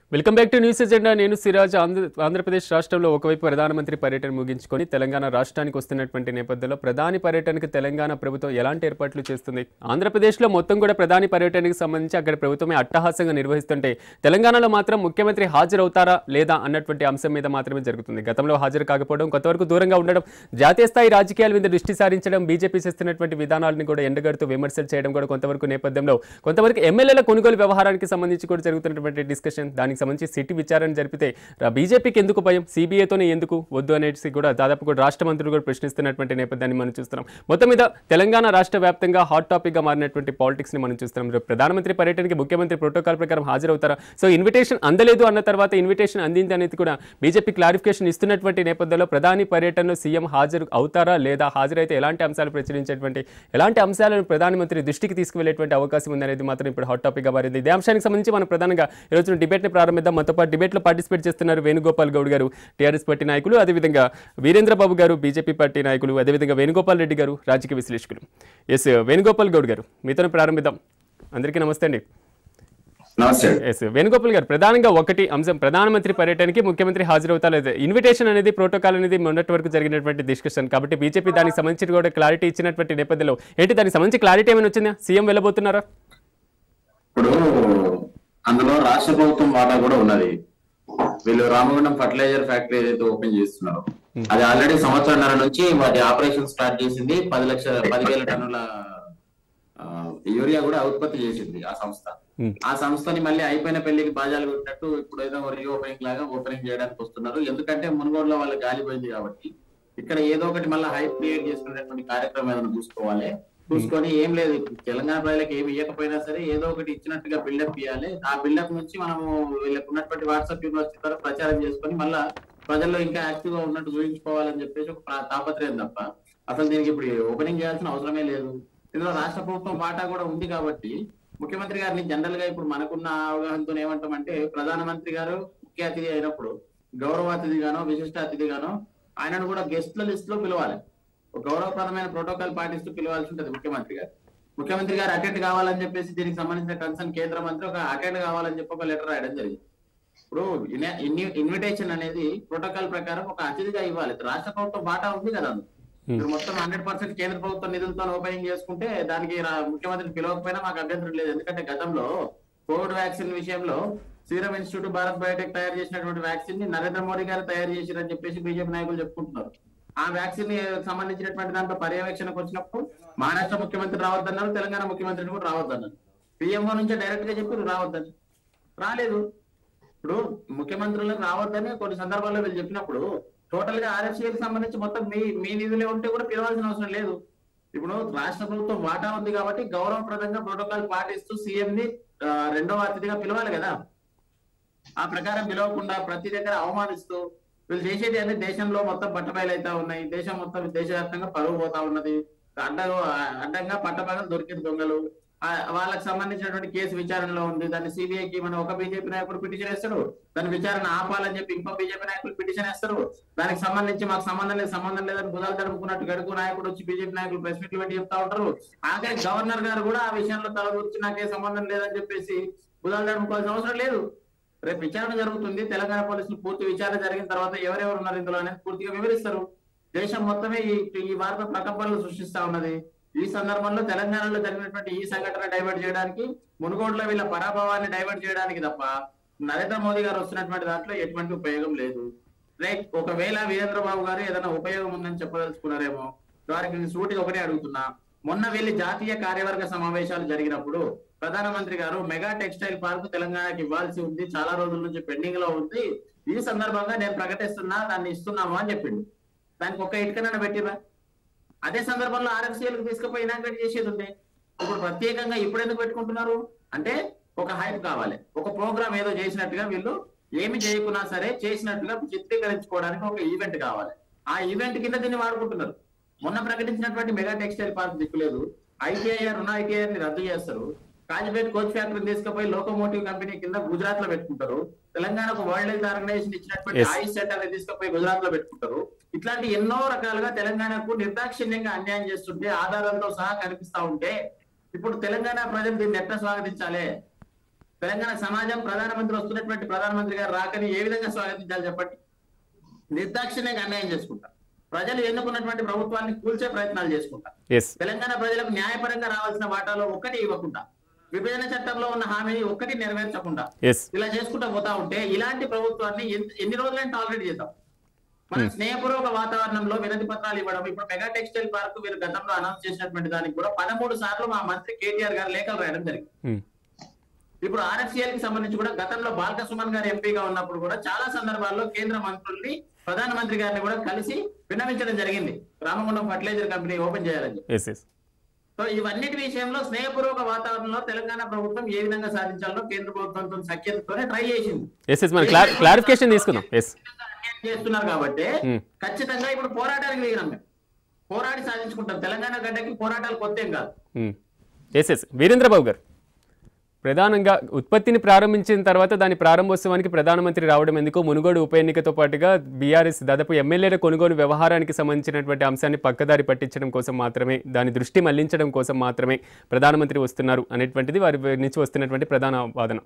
Welcome back to news agenda నేను సిరాజ్ ఆంధ్ర ఆంధ్రప్రదేశ్ రాష్ట్రంలో ఒకవైపు ప్రధానమంత్రి పర్యటన ముగించుకొని తెలంగాణ రాష్ట్రానికి వస్తున్నటువంటి నేపథ్యంలో ప్రధాని పర్యటనకు తెలంగాణ ప్రభుత్వం ఎలాంటి ఏర్పాట్లు చేస్తుంది ఆంధ్రప్రదేశ్లో మొత్తం కూడా ప్రధాని పర్యటనకు సంబంధించి అక్కడ ప్రభుత్వమే అట్టహాసంగా నిర్వహిస్తుంటే తెలంగాణలో మాత్రం ముఖ్యమంత్రి హాజరవుతారా లేదా అన్నటువంటి అంశం మీద మాత్రమే జరుగుతుంది గతంలో హాజరు కాకపోవడం కొంతవరకు దూరంగా ఉండడం జాతీయ స్థాయి రాజకీయాల మీద దృష్టి సారించడం బీజేపీ చేస్తున్నటువంటి విధానాలను కూడా ఎండగడుతూ విమర్శలు చేయడం కూడా కొంతవరకు నేపథ్యంలో కొంతవరకు ఎమ్మెల్యేల కొనుగోలు వ్యవహారానికి సంబంధించి కూడా జరుగుతున్నటువంటి డిస్కషన్ దానికి సంబంధించి సిటీ విచారణ జరిపితే రా- బీజేపీకి ఎందుకు భయం సిబిఐతోనే ఎందుకు వద్దు అనేసి కూడా దాదాపు కూడా రాష్ట్ర మంత్రులు కూడా ప్రశ్నిస్తున్నటువంటి నేపథ్యాన్ని మనం చూస్తున్నాం మొత్తం మీద తెలంగాణ రాష్ట్ర వ్యాప్తంగా హాట్ టాపిక్ గా మారినటువంటి పాలిటిక్స్ ని మనం చూస్తున్నాం రేపు ప్రధానమంత్రి పర్యటనకి ముఖ్యమంత్రి ప్రోటోకాల్ ప్రకారం హాజరవుతారా సో ఇన్విటేషన్ అందలేదు అన్న తర్వాత ఇన్విటేషన్ అందింది అనేది కూడా బీజేపీ క్లారిఫికేషన్ ఇస్తున్నటువంటి నేపథ్యంలో ప్రధాని పర్యటనలో సీఎం హాజరు అవుతారా లేదా హాజరైతే ఎలాంటి అంశాలు ప్రచురించేటువంటి ఎలాంటి అంశాలను ప్రధానమంత్రి దృష్టికి తీసుకువెళ్ళేటువంటి అవకాశం ఉందనేది మాత్రం ఇప్పుడు హాట్ టాపిక్ గా మారింది ఇదే అంశానికి సంబంధించి మనం ప్రధానంగా ఈ రోజున డిబేట్ ని ప్రారంభిద్దాం మనతో పాటు డిబేట్ లో పార్టిసిపేట్ చేస్తున్నారు వేణుగోపాల్ గౌడ్ గారు టీఆర్ఎస్ పార్టీ నాయకులు అదేవిధంగా వీరేంద్ర బాబు గారు బీజేపీ పార్టీ నాయకులు అదేవిధంగా వేణుగోపాల్ రెడ్డి గారు రాజకీయ విశ్లేషకులు ఎస్ వేణుగోపాల్ గౌడ్ గారు మీతో ప్రారంభిద్దాం అందరికీ నమస్తే అండి నమస్తే ఎస్ వేణుగోపాల్ గారు ప్రధానంగా ఒకటి అంశం ప్రధానమంత్రి పర్యటనకి ముఖ్యమంత్రి హాజరవుతా లేదా ఇన్విటేషన్ అనేది ప్రోటోకాల్ అనేది మొన్నటి వరకు జరిగినటువంటి డిస్కషన్ కాబట్టి బీజేపీ దానికి సంబంధించి కూడా క్లారిటీ ఇచ్చినటువంటి నేపథ్యంలో ఏంటి దానికి సంబంధించి క్లారిటీ ఏమైనా వచ్చిందా సీఎం వెళ్ళబోతున్నారా ఇప్పుడు అందులో రాష్ట్ర ప్రభుత్వం వాటా కూడా ఉన్నది వీళ్ళు రామగుండం ఫర్టిలైజర్ ఫ్యాక్టరీ ఏదైతే ఓపెన్ చేస్తున్నారో అది ఆల్రెడీ సంవత్సరంన్నర నుంచి వాటి ఆపరేషన్ స్టార్ట్ చేసింది పది లక్షల పదివేల టన్నుల ఆ, యూరియా కూడా ఉత్పత్తి చేసింది ఆ సంస్థ Hmm. ఆ సంస్థని మళ్ళీ అయిపోయిన పెళ్లికి బాజాలు కొట్టినట్టు ఇప్పుడు ఏదో రీఓపెనింగ్ లాగా ఓపెనింగ్ చేయడానికి వస్తున్నారు ఎందుకంటే మునుగోడులో వాళ్ళ గాలి పోయింది కాబట్టి ఇక్కడ ఏదో ఒకటి మళ్ళీ హైప్ క్రియేట్ చేసుకునేటువంటి కార్యక్రమం ఏదైనా చూసుకోవాలి చూసుకొని ఏం లేదు ఇప్పుడు తెలంగాణ ప్రజలకు ఏమి ఇవ్వకపోయినా సరే ఏదో ఒకటి ఇచ్చినట్టుగా బిల్డప్ ఇవ్వాలి ఆ బిల్డప్ నుంచి మనము వీళ్ళకి ఉన్నటువంటి వాట్సాప్ యూనివర్సిటీ ద్వారా ప్రచారం చేసుకొని మళ్ళా ప్రజల్లో ఇంకా యాక్టివ్ గా ఉన్నట్టు చూపించుకోవాలని చెప్పేసి ఒక ప్రా- తాపత్రయం తప్ప అసలు దీనికి ఇప్పుడు ఓపెనింగ్ చేయాల్సిన అవసరమే లేదు ఇందులో రాష్ట్ర ప్రభుత్వం వాటా కూడా ఉంది కాబట్టి ముఖ్యమంత్రి గారిని జనరల్ గా ఇప్పుడు మనకున్న అవగాహనతో ఏమంటామంటే ప్రధానమంత్రి గారు ముఖ్య అతిథి అయినప్పుడు గౌరవ అతిథిగానో విశిష్ట అతిథిగానో ఆయనను కూడా గెస్ట్ల లిస్ట్ లో పిలవాలి ఒక గౌరవప్రదమైన ప్రోటోకాల్ పాటిస్తూ పిలవాల్సి ఉంటుంది ముఖ్యమంత్రి గారు ముఖ్యమంత్రి గారు అటెండ్ కావాలని చెప్పేసి దీనికి సంబంధించిన కన్సర్న్ కేంద్ర మంత్రి ఒక అటెండ్ కావాలని చెప్పి ఒక లెటర్ రాయడం జరిగింది ఇప్పుడు ఇన్విటేషన్ అనేది ప్రోటోకాల్ ప్రకారం ఒక అతిథిగా ఇవ్వాలి రాష్ట్ర ప్రభుత్వం బాటా ఉంది కదా అందులో. ఇప్పుడు మొత్తం హండ్రెడ్ పర్సెంట్ కేంద్ర ప్రభుత్వం నిధులతో ఓపెనింగ్ చేసుకుంటే దానికి రా- ముఖ్యమంత్రిని పిలవకపోయినా మాకు అభ్యంతరం లేదు ఎందుకంటే గతంలో కోవిడ్ వ్యాక్సిన్ విషయంలో సీరం ఇన్స్టిట్యూట్ భారత్ బయోటెక్ తయారు చేసినటువంటి వ్యాక్సిన్ ని నరేంద్ర మోడీ గారు తయారు చేసిరని చెప్పేసి బీజేపీ నాయకులు చెప్పుకుంటున్నారు ఆ వ్యాక్సిన్ ని సంబంధించినటువంటి దాంట్లో పర్యవేక్షణకు వచ్చినప్పుడు మహారాష్ట్ర ముఖ్యమంత్రి రావద్దన్నారు తెలంగాణ ముఖ్యమంత్రిని కూడా రావద్దన్నారు పిఎంఓ నుంచే డైరెక్ట్ గా చెప్పి రావద్దని రాలేదు ఇప్పుడు ముఖ్యమంత్రులకు రావద్దని కొన్ని సందర్భాల్లో వీళ్ళు చెప్పినప్పుడు టోటల్ గా ఆర్ఎఫ్సీకి సంబంధించి మొత్తం మీ మీ నిధులే ఉంటే కూడా పిలవాల్సిన అవసరం లేదు ఇప్పుడు రాష్ట్ర ప్రభుత్వం వాటా ఉంది కాబట్టి గౌరవప్రదంగా ప్రోటోకాల్ పాటిస్తూ సీఎం ని ఆ, రెండవ అతిథిగా పిలవాలి కదా ఆ ప్రకారం పిలవకుండా ప్రతి దగ్గర అవమానిస్తూ వీళ్ళు చేసేది అన్ని దేశంలో మొత్తం పట్టబయలు అవుతా ఉన్నాయి దేశం మొత్తం దేశవ్యాప్తంగా పరువు పోతా ఉన్నది అడ్డ అడ్డంగా పట్టభాగం దొరికిన దొంగలు ఆ, వాళ్ళకి సంబంధించినటువంటి కేసు విచారణలో ఉంది దాన్ని సిబిఐకి మన ఒక బీజేపీ నాయకుడు పిటిషన్ వేస్తాడు దాని విచారణ ఆపాలని చెప్పి ఇంకో బీజేపీ నాయకులు పిటిషన్ వేస్తారు దానికి సంబంధించి మాకు సంబంధం లేదు సంబంధం లేదని బుధాలు తడుపుకున్నట్టు గడుపు నాయకుడు వచ్చి బీజేపీ నాయకులు ప్రెస్ మీట్లు పెట్టి చెప్తా ఉంటారు ఆఖరి గవర్నర్ గారు కూడా ఆ విషయంలో తల గురించి నాకే సంబంధం లేదని చెప్పేసి బుధాలు తడుపుకోవాల్సిన అవసరం లేదు రేపు విచారణ జరుగుతుంది తెలంగాణ పోలీసులు పూర్తి విచారణ జరిగిన తర్వాత ఎవరెవరు ఉన్నారు ఇందులో అనేది పూర్తిగా వివరిస్తారు దేశం మొత్తమే ఈ ఈ వార్త ప్రకంపనలు సృష్టిస్తా ఉన్నది ఈ సందర్భంలో తెలంగాణలో జరిగినటువంటి ఈ సంఘటన డైవర్ట్ చేయడానికి మునుగోడులో వీళ్ళ పరాభవాన్ని డైవర్ట్ చేయడానికి తప్ప నరేంద్ర మోదీ గారు వస్తున్నటువంటి దాంట్లో ఎటువంటి ఉపయోగం లేదు రైట్ ఒకవేళ వీరేంద్ర బాబు గారు ఏదైనా ఉపయోగం ఉందని చెప్పదలుచుకున్నారేమో వారికి నేను సూటిగా ఒకటే అడుగుతున్నా మొన్న వెళ్ళి జాతీయ కార్యవర్గ సమావేశాలు జరిగినప్పుడు ప్రధానమంత్రి గారు మెగా టెక్స్టైల్ పార్క్ తెలంగాణకి ఇవ్వాల్సి ఉంది చాలా రోజుల నుంచి పెండింగ్ లో ఉంది ఈ సందర్భంగా నేను ప్రకటిస్తున్నా దాన్ని ఇస్తున్నాము అని చెప్పిండు దానికి ఒక్క ఇటుకనైనా పెట్టిరా అదే సందర్భంలో ఆర్ఎఫ్సీఎల్కి తీసుకుపోయి ఇనాగ్రేట్ చేసేది ఉంది ఇప్పుడు ప్రత్యేకంగా ఇప్పుడు ఎందుకు పెట్టుకుంటున్నారు అంటే ఒక హైప్ కావాలి ఒక ప్రోగ్రామ్ ఏదో చేసినట్టుగా వీళ్ళు ఏమి చేయకున్నా సరే చేసినట్టుగా చిత్రీకరించుకోవడానికి ఒక ఈవెంట్ కావాలి ఆ ఈవెంట్ కింద దీన్ని వాడుకుంటున్నారు మొన్న ప్రకటించినటువంటి మెగా టెక్స్టైల్ పార్క్ దిక్కులేదు ఐటీఐఆర్ రుణ ఐటీఐఆర్ ని రద్దు చేస్తారు కాజీపేట్ కోచ్ ఫ్యాక్టరీని తీసుకుపోయి లోకోమోటివ్ కంపెనీ కింద గుజరాత్ లో పెట్టుకుంటారు తెలంగాణకు వరల్డ్ హెల్త్ ఆర్గనైజేషన్ ఇచ్చినటువంటి Yes. ఆయుష్ సెంటర్ ని తీసుకుపోయి గుజరాత్ లో పెట్టుకుంటారు ఇట్లాంటి ఎన్నో రకాలుగా తెలంగాణకు నిర్దాక్షిణ్యంగా అన్యాయం చేస్తుంటే ఆధారాలతో సహా కనిపిస్తా ఉంటే ఇప్పుడు తెలంగాణ ప్రజలు దీన్ని ఎట్లా స్వాగతించాలి తెలంగాణ సమాజం ప్రధానమంత్రి వస్తున్నటువంటి ప్రధానమంత్రి గారు రాకని ఏ విధంగా స్వాగతించాలి చెప్పండి నిర్దాక్షిణ్యంగా అన్యాయం చేసుకుంటారు ప్రజలు ఎన్నుకున్నటువంటి ప్రభుత్వాన్ని కూల్చే ప్రయత్నాలు చేసుకుంటారు ఎస్ తెలంగాణ ప్రజలకు న్యాయపరంగా రావాల్సిన వాటాలో ఒక్కటి ఇవ్వకుండా విభజన చట్టంలో ఉన్న హామీని ఒక్కటి నెరవేర్చకుండా ఎస్ ఇలా చేసుకుంటూ పోతా ఉంటే ఇలాంటి ప్రభుత్వాన్ని ఎన్- ఎన్ని రోజులైనా టాలరేట్ చేద్దాం మన స్నేహపూర్వక వాతావరణంలో వినతి పత్రాలు ఇవ్వడం ఇప్పుడు మెగా టెక్స్టైల్ పార్క్ మీరు గతంలో అనౌన్స్ చేసినటువంటి దానికి కూడా పదమూడు సార్లు మా మంత్రి కేటీఆర్ గారు లేఖలు రాయడం జరిగింది ఉమ్. ఇప్పుడు ఆర్ఎఫ్సిఎల్ కి సంబంధించి కూడా గతంలో బాలక సుమన్ గారు ఎంపీగా ఉన్నప్పుడు కూడా చాలా సందర్భాల్లో కేంద్ర మంత్రుల్ని ప్రధానమంత్రి గారిని కూడా కలిసి విన్నవించడం జరిగింది రామగుండం ఫర్టిలైజర్ కంపెనీ ఓపెన్ చేయాలని చెప్పి. ఎస్ ఎస్ సో ఇవన్నిటి విషయంలో స్నేహపూర్వక వాతావరణంలో తెలంగాణ ప్రభుత్వం ఏ విధంగా సాధించాలో కేంద్ర ప్రభుత్వంతో సఖ్యతతోనే ట్రై చేసింది ఎస్ ఎస్ మనం క్లారి క్లారిఫికేషన్ తీసుకుందాం ఎస్ అన్యాయం చేస్తున్నారు కాబట్టి Hmm. ఖచ్చితంగా ఇప్పుడు పోరాటానికి దిగినాం మేము పోరాడి సాధించుకుంటాం తెలంగాణ గడ్డకి పోరాటాలు కొత్త ఏం కాదు ఎస్ ఎస్ వీరేంద్రబాబు గారు ప్రధానంగా ఉత్పత్తిని ప్రారంభించిన తర్వాత దాని ప్రారంభోత్సవానికి ప్రధానమంత్రి రావడం ఎందుకు మునుగోడు ఉప ఎన్నికతో పాటుగా బీఆర్ఎస్ దాదాపు ఎమ్మెల్యేల కొనుగోలు వ్యవహారానికి సంబంధించినటువంటి అంశాన్ని పక్కదారి పట్టించడం కోసం మాత్రమే దాని దృష్టి మళ్లించడం కోసం మాత్రమే ప్రధానమంత్రి వస్తున్నారు అనేటువంటిది వారి నుంచి వస్తున్నటువంటి ప్రధాన వాదన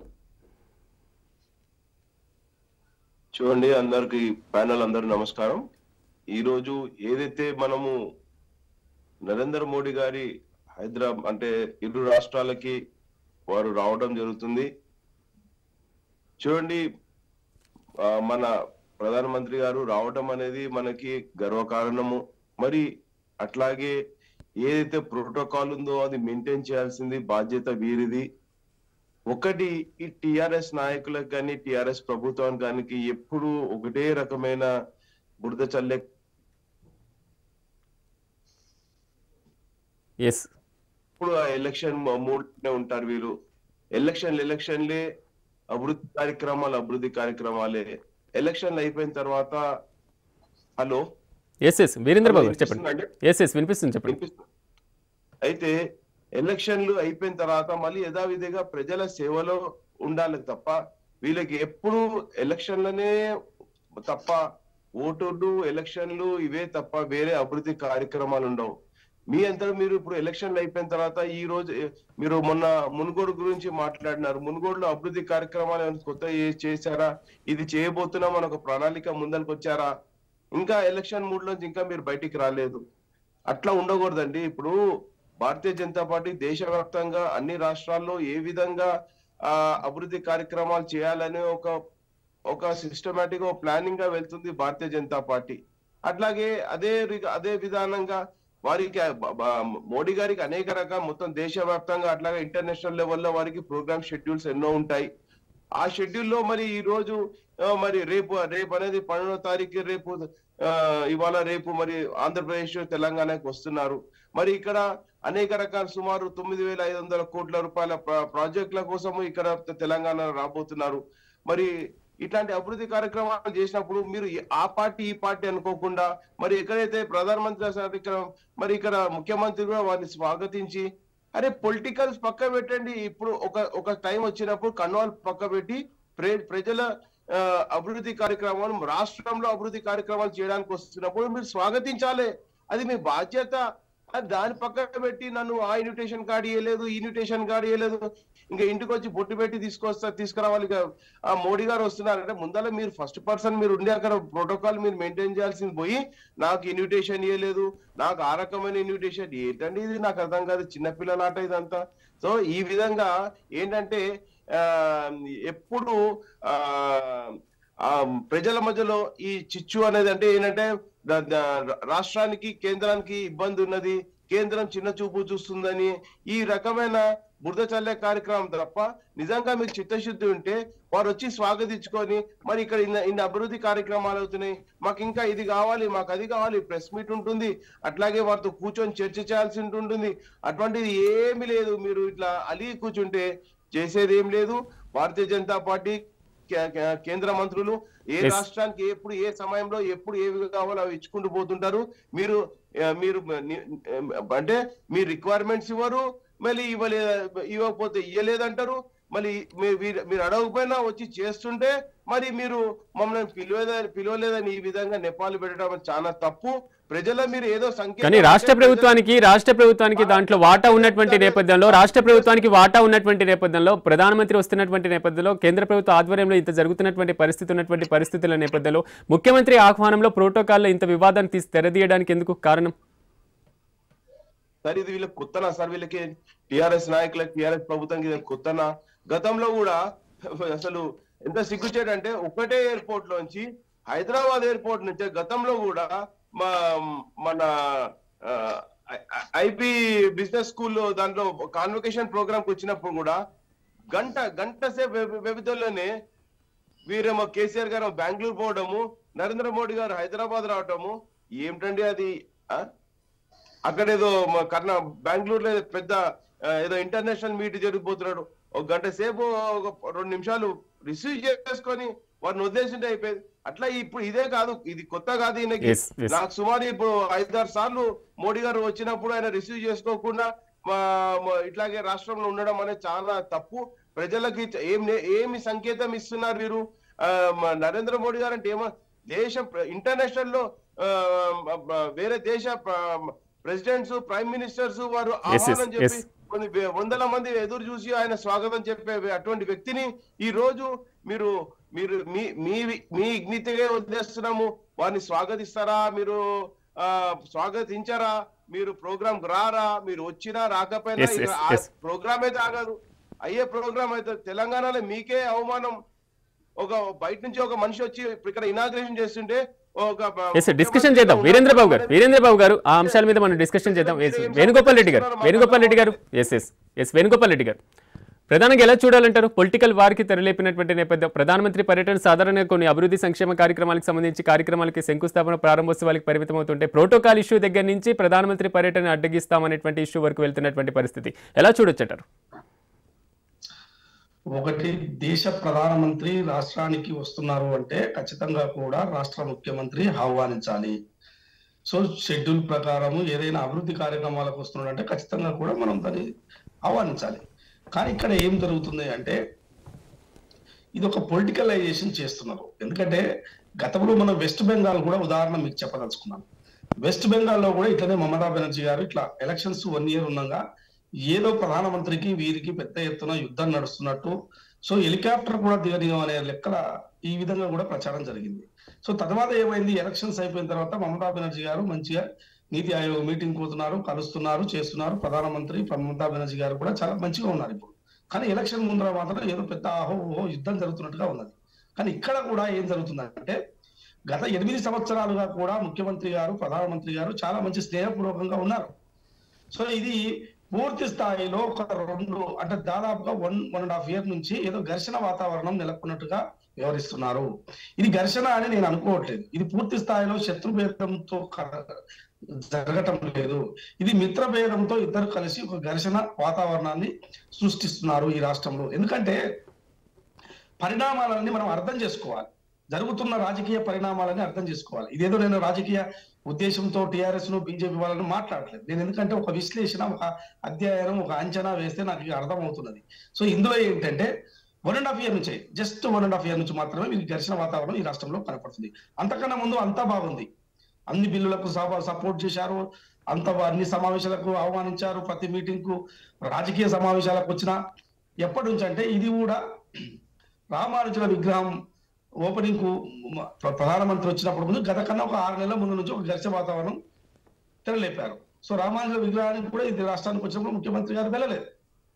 చూడండి అందరికి ప్యానల్ అందరు నమస్కారం ఈ రోజు ఏదైతే మనము నరేంద్ర మోడీ గారి హైదరాబాద్ అంటే ఇరు రాష్ట్రాలకి వారు రావడం జరుగుతుంది చూడండి ఆ, మన ప్రధానమంత్రి గారు రావడం అనేది మనకి గర్వకారణము మరి అట్లాగే ఏదైతే ప్రోటోకాల్ ఉందో అది మెయింటైన్ చేయాల్సింది బాధ్యత వీరిది ఒకటి ఈ టిఆర్ఎస్ నాయకులకు కానీ టిఆర్ఎస్ ప్రభుత్వానికి కానీ ఎప్పుడు ఒకటే రకమైన బురద చల్లే ఎస్ ఇప్పుడు ఆ ఎలక్షన్ మూడ్నే ఉంటారు వీరు ఎలక్షన్లు ఎలక్షన్లే అభివృద్ధి కార్యక్రమాలు అభివృద్ధి కార్యక్రమాలే ఎలక్షన్లు అయిపోయిన తర్వాత హలో ఎస్ ఎస్ వీరేంద్రబాబు గారు చెప్పండి వినిపిస్తుందండి? ఎస్ ఎస్ వినిపిస్తుంది చెప్పండి వినిపిస్తుంది. అయితే ఎలక్షన్లు అయిపోయిన తర్వాత మళ్ళీ యథావిధిగా ప్రజల సేవలో ఉండాలి తప్ప వీళ్ళకి ఎప్పుడు ఎలక్షన్లనే తప్ప ఓటులు ఎలక్షన్లు ఇవే తప్ప వేరే అభివృద్ధి కార్యక్రమాలు ఉండవు మీ అంతటా మీరు ఇప్పుడు ఎలక్షన్లు అయిపోయిన తర్వాత ఈ రోజు మీరు మొన్న మునుగోడు గురించి మాట్లాడినారు మునుగోడులో అభివృద్ధి కార్యక్రమాలు ఏమైనా కొత్త ఏ- చేశారా ఇది చేయబోతున్నాం అని ఒక ప్రణాళిక ముందరికి వచ్చారా ఇంకా ఎలక్షన్ మూడ్ నుంచి ఇంకా మీరు బయటికి రాలేదు అట్లా ఉండకూడదండి ఇప్పుడు భారతీయ జనతా పార్టీ దేశవ్యాప్తంగా అన్ని రాష్ట్రాల్లో ఏ విధంగా ఆ అభివృద్ధి కార్యక్రమాలు చేయాలని ఒక ఒక సిస్టమేటిక్ ప్లానింగ్ గా వెళ్తుంది భారతీయ జనతా పార్టీ అట్లాగే అదే రి- అదే విధానంగా వారికి ఆ బ- బ- మోడీ గారికి అనేక రకాల మొత్తం దేశవ్యాప్తంగా అట్లాగే ఇంటర్నేషనల్ లెవెల్లో వారికి ప్రోగ్రామ్ షెడ్యూల్స్ ఎన్నో ఉంటాయి ఆ షెడ్యూల్లో మరి ఈ రోజు ఆ, మరి రేపు రేపు అనేది పన్నెండో తారీఖు రేపు ఆ, ఇవాళ రేపు మరి ఆంధ్రప్రదేశ్ తెలంగాణకు వస్తున్నారు మరి ఇక్కడ అనేక రకాల సుమారు తొమ్మిది వేల ఐదు వందల కోట్ల రూపాయల ప్రా- ప్రాజెక్టుల కోసం ఇక్కడ తె- తెలంగాణ రాబోతున్నారు మరి ఇట్లాంటి అభివృద్ధి కార్యక్రమాలు చేసినప్పుడు మీరు ఈ- ఆ పార్టీ ఈ పార్టీ అనుకోకుండా మరి ఎక్కడైతే ప్రధానమంత్రి గారు ఇక్కడ మరి ఇక్కడ ముఖ్యమంత్రి కూడా వారిని స్వాగతించి అరే పొలిటికల్స్ పక్క పెట్టండి ఇప్పుడు ఒక ఒక టైం వచ్చినప్పుడు కన్వాల్ పక్క పెట్టి ప్రే- ప్రజల ఆ, అభివృద్ధి కార్యక్రమాలు రాష్ట్రంలో అభివృద్ధి కార్యక్రమాలు చేయడానికి వస్తున్నప్పుడు మీరు స్వాగతించాలి అది మీ బాధ్యత అది దాని పక్కన పెట్టి నన్ను ఆ ఇన్విటేషన్ కార్డు ఇవ్వలేదు ఈ ఇన్విటేషన్ కార్డు ఇవ్వలేదు ఇంకా ఇంటికి వచ్చి బొట్టు పెట్టి తీసుకొస్తా తీసుకురావాలి ఇక ఆ మోడీ గారు వస్తున్నారంటే ముందర మీరు ఫస్ట్ పర్సన్ మీరు ఉండే అక్కడ ప్రోటోకాల్ మీరు మెయింటైన్ చేయాల్సింది పోయి నాకు ఇన్విటేషన్ ఇవ్వలేదు నాకు ఆ రకమైన ఇన్విటేషన్ ఏంటండి ఇది నాకు అర్థం కాదు చిన్నపిల్లల ఆట ఇదంతా సో ఈ విధంగా ఏంటంటే ఆ ఎప్పుడు ఆ ఆ ప్రజల మధ్యలో ఈ చిచ్చు అనేది అంటే ఏంటంటే ద- ద- రాష్ట్రానికి కేంద్రానికి ఇబ్బంది ఉన్నది కేంద్రం చిన్న చూపు చూస్తుందని ఈ రకమైన బురద చల్లే కార్యక్రమం తప్ప నిజంగా మీకు చిత్తశుద్ధి ఉంటే వారు వచ్చి స్వాగతించుకొని మరి ఇక్కడ ఇన్ని ఇన్ని అభివృద్ధి కార్యక్రమాలు అవుతున్నాయి మాకు ఇంకా ఇది కావాలి మాకు అది కావాలి ప్రెస్ మీట్ ఉంటుంది అట్లాగే వారితో కూర్చొని చర్చ చేయాల్సి ఉంటుంది అటువంటిది ఏమీ లేదు మీరు ఇట్లా అలిగి కూర్చుంటే చేసేది ఏం లేదు భారతీయ జనతా పార్టీ కే- కే- కేంద్ర మంత్రులు ఏ Yes. రాష్ట్రానికి ఎప్పుడు ఏ సమయంలో ఎప్పుడు ఏవి కావాలో అవి ఇచ్చుకుంటూ పోతుంటారు మీరు ఆ, మీరు ని- అంటే మీ రిక్వైర్మెంట్స్ ఇవ్వరు మళ్ళీ ఇవ్వలే ఇవ్వకపోతే ఇవ్వలేదంటారు మరి మీరు మీరు- మీరు అడగకపోయినా వచ్చి చేస్తుంటే మరి మీరు మమ్మల్ని పిలవలేదని పిలవలేదని ఈ విధంగా నెపాలు పెట్టడం చాలా తప్పు ప్రజల మీరు ఏదో సంఖ్య కానీ రాష్ట్ర ప్రభుత్వానికి రాష్ట్ర ప్రభుత్వానికి దాంట్లో వాటా ఉన్నటువంటి నేపథ్యంలో రాష్ట్ర ప్రభుత్వానికి వాటా ఉన్నటువంటి నేపథ్యంలో ప్రధానమంత్రి వస్తున్నటువంటి నేపథ్యంలో కేంద్ర ప్రభుత్వ ఆధ్వర్యంలో ఇంత జరుగుతున్నటువంటి పరిస్థితి ఉన్నటువంటి పరిస్థితుల నేపథ్యంలో ముఖ్యమంత్రి ఆహ్వానంలో ప్రోటోకాల్లో ఇంత వివాదాన్ని తీసి తెరదీయడానికి ఎందుకు కారణం సార్ ఇది వీళ్ళకి కొత్తనా సార్ వీళ్ళకి టిఆర్ఎస్ నాయకులకి టిఆర్ఎస్ ప్రభుత్వానికి ఇది కొత్తనా గతంలో కూడా అసలు ఎంత సిగ్గుచేటంటే ఒకటే ఎయిర్పోర్ట్ లోంచి హైదరాబాద్ ఎయిర్పోర్ట్ నుంచి గతంలో కూడా మా మన ఐపీ బిజినెస్ స్కూల్లో దాంట్లో కాన్వకేషన్ ప్రోగ్రామ్ వచ్చినప్పుడు కూడా గంట గంట సేపు వ్యవ- వ్యవధిలోనే వీరేమో కేసీఆర్ గారు బెంగళూరు పోవడము నరేంద్ర మోడీ గారు హైదరాబాద్ రావటము ఏమిటండి అది ఆ? అక్కడ ఏదో మ- కర్ణా బెంగళూరులో ఏదో పెద్ద ఆ, ఏదో ఇంటర్నేషనల్ మీట్ జరిగిపోతున్నాడు ఒక గంట సేపు ఒక రెండు నిమిషాలు రిసీవ్ చేసుకొని వారిని వదిలేసింటే అయిపోయింది అట్లా ఇప్పుడు ఇదే కాదు ఇది కొత్త కాదు ఈయనకి Yes, yes. నాకు సుమారు ఇప్పుడు ఐదారు సార్లు మోడీ గారు వచ్చినప్పుడు ఆయన రిసీవ్ చేసుకోకుండా మా- మా ఇట్లాగే రాష్ట్రంలో ఉండడం అనేది చాలా తప్పు ప్రజలకి ఏం నే- ఏమి సంకేతం ఇస్తున్నారు మీరు ఆ, మా నరేంద్ర మోడీ గారు అంటే ఏమో దేశం ఇంటర్నేషనల్ లో ఆ, ఆ, వేరే దేశ ప్రెసిడెంట్స్ ప్రైమ్ మినిస్టర్స్ వారు Yes, yes, ఆహ్వానం చెప్పి yes. కొన్ని వే- వందల మంది ఎదురు చూసి ఆయన స్వాగతం చెప్పే అటువంటి వ్యక్తిని ఈ రోజు మీరు మీరు మీ మీ మీ ఇగ్నితిగా వదిలేస్తున్నాము వారిని స్వాగతిస్తారా మీరు ఆ స్వాగతించరా మీరు ప్రోగ్రామ్ రారా మీరు వచ్చినా రాకపోయినా Yes, yes, ఇక ఆ yes. ప్రోగ్రామ్ అయితే ఆగదు అయ్యే ప్రోగ్రామ్ అయితే తెలంగాణలో మీకే అవమానం ఒక బయట నుంచి ఒక మనిషి వచ్చి ఇక్కడ ఇనాగ్రేషన్ చేస్తుంటే ఒక ఎస్ డిస్కషన్ చేద్దాం వీరేంద్ర బాబు గారు వీరేంద్ర బాబు గారు ఆ అంశాల మీద మనం డిస్కషన్ చేద్దాం ఎస్ వేణుగోపాల్ రెడ్డి గారు వేణుగోపాల్ రెడ్డి గారు yes yes yes Venugopal Reddy గారు ప్రధానంగా ఎలా చూడాలంటారు పొలిటికల్ వారికి తెరలేపినటువంటి నేపథ్యం ప్రధానమంత్రి పర్యటన సాధారణంగా కొన్ని అభివృద్ధి సంక్షేమ కార్యక్రమాలకు సంబంధించి కార్యక్రమాలకి శంకుస్థాపన ప్రారంభోత్సవాలకు పరిమితం అవుతుంటే ప్రోటోకాల్ ఇష్యూ దగ్గర నుంచి ప్రధానమంత్రి పర్యటన అడ్డగిస్తామనేటువంటి ఇష్యూ వరకు వెళ్తున్నటువంటి పరిస్థితి ఎలా చూడొచ్చంటారు ఒకటి దేశ ప్రధానమంత్రి రాష్ట్రానికి వస్తున్నారు అంటే ఖచ్చితంగా కూడా రాష్ట్ర ముఖ్యమంత్రి ఆహ్వానించాలి సో షెడ్యూల్ ప్రకారము ఏదైనా అభివృద్ధి కార్యక్రమాలకు వస్తున్నాడు అంటే ఖచ్చితంగా కూడా మనం దాన్ని ఆహ్వానించాలి కానీ ఇక్కడ ఏం జరుగుతుంది అంటే ఇది ఒక పొలిటికలైజేషన్ చేస్తున్నారు ఎందుకంటే గతంలో మనం వెస్ట్ బెంగాల్ కూడా ఉదాహరణ మీకు చెప్పదలుచుకున్నాను వెస్ట్ బెంగాల్లో కూడా ఇట్లనే మమతా బెనర్జీ గారు ఇట్లా ఎలక్షన్స్ వన్ ఇయర్ ఉండగా ఏదో ప్రధానమంత్రికి వీరికి పెద్ద ఎత్తున యుద్ధం నడుస్తున్నట్టు సో హెలికాప్టర్ కూడా దిగనియం అనే లెక్కల ఈ విధంగా కూడా ప్రచారం జరిగింది సో తర్వాత ఏమైంది ఎలక్షన్స్ అయిపోయిన తర్వాత మమతా బెనర్జీ గారు మంచిగా నీతి ఆయోగ్ మీటింగ్ పోతున్నారు కలుస్తున్నారు చేస్తున్నారు ప్రధానమంత్రి మమతా బెనర్జీ గారు కూడా చాలా మంచిగా ఉన్నారు ఇప్పుడు కానీ ఎలక్షన్ ముందర మాత్రం ఏదో పెద్ద ఆహో ఓహో యుద్ధం జరుగుతున్నట్టుగా ఉన్నది కానీ ఇక్కడ కూడా ఏం జరుగుతుందంటే గత ఎనిమిది సంవత్సరాలుగా కూడా ముఖ్యమంత్రి గారు ప్రధానమంత్రి గారు చాలా మంచి స్నేహపూర్వకంగా ఉన్నారు సో ఇది పూర్తి స్థాయిలో ఒక రెండు అంటే దాదాపుగా one one and half year నుంచి ఏదో ఘర్షణ వాతావరణం నెలకొన్నట్టుగా వ్యవహరిస్తున్నారు ఇది ఘర్షణ అని నేను అనుకోవట్లేదు ఇది పూర్తి స్థాయిలో శత్రుభేదంతో క- జరగటం లేదు ఇది మిత్రభేదంతో ఇద్దరు కలిసి ఒక ఘర్షణ వాతావరణాన్ని సృష్టిస్తున్నారు ఈ రాష్ట్రంలో ఎందుకంటే పరిణామాలన్నీ మనం అర్థం చేసుకోవాలి జరుగుతున్న రాజకీయ పరిణామాలని అర్థం చేసుకోవాలి ఇదేదో నేను రాజకీయ ఉద్దేశంతో టిఆర్ఎస్ ను బీజేపీ వాళ్ళని మాట్లాడలేదు నేను ఎందుకంటే ఒక విశ్లేషణ ఒక అధ్యయనం ఒక అంచనా వేస్తే నాకు ఇది అర్థమవుతున్నది సో ఇందులో ఏంటంటే వన్ అండ్ హాఫ్ ఇయర్ నుంచి just one and half year నుంచి మాత్రమే వీరికి ఘర్షణ వాతావరణం ఈ రాష్ట్రంలో కనపడుతుంది అంతకన్నా ముందు అంతా బాగుంది అన్ని బిల్లులకు సపోర్ట్ చేశారు అంత అన్ని సమావేశాలకు ఆహ్వానించారు ప్రతి మీటింగ్ కు రాజకీయ సమావేశాలకు వచ్చిన ఎప్పటి నుంచి అంటే ఇది కూడా రామానుజుల విగ్రహం ఓపెనింగ్ కు మ- ప్ర- ప్రధానమంత్రి వచ్చినప్పుడు ముందు గత కన్నా ఒక ఆరు నెలల ముందు నుంచి ఒక ఘర్షణ వాతావరణం తెరలేపారు సో రామానుజుల విగ్రహానికి కూడా ఇది రాష్ట్రానికి వచ్చినప్పుడు ముఖ్యమంత్రి గారు వెళ్ళలేదు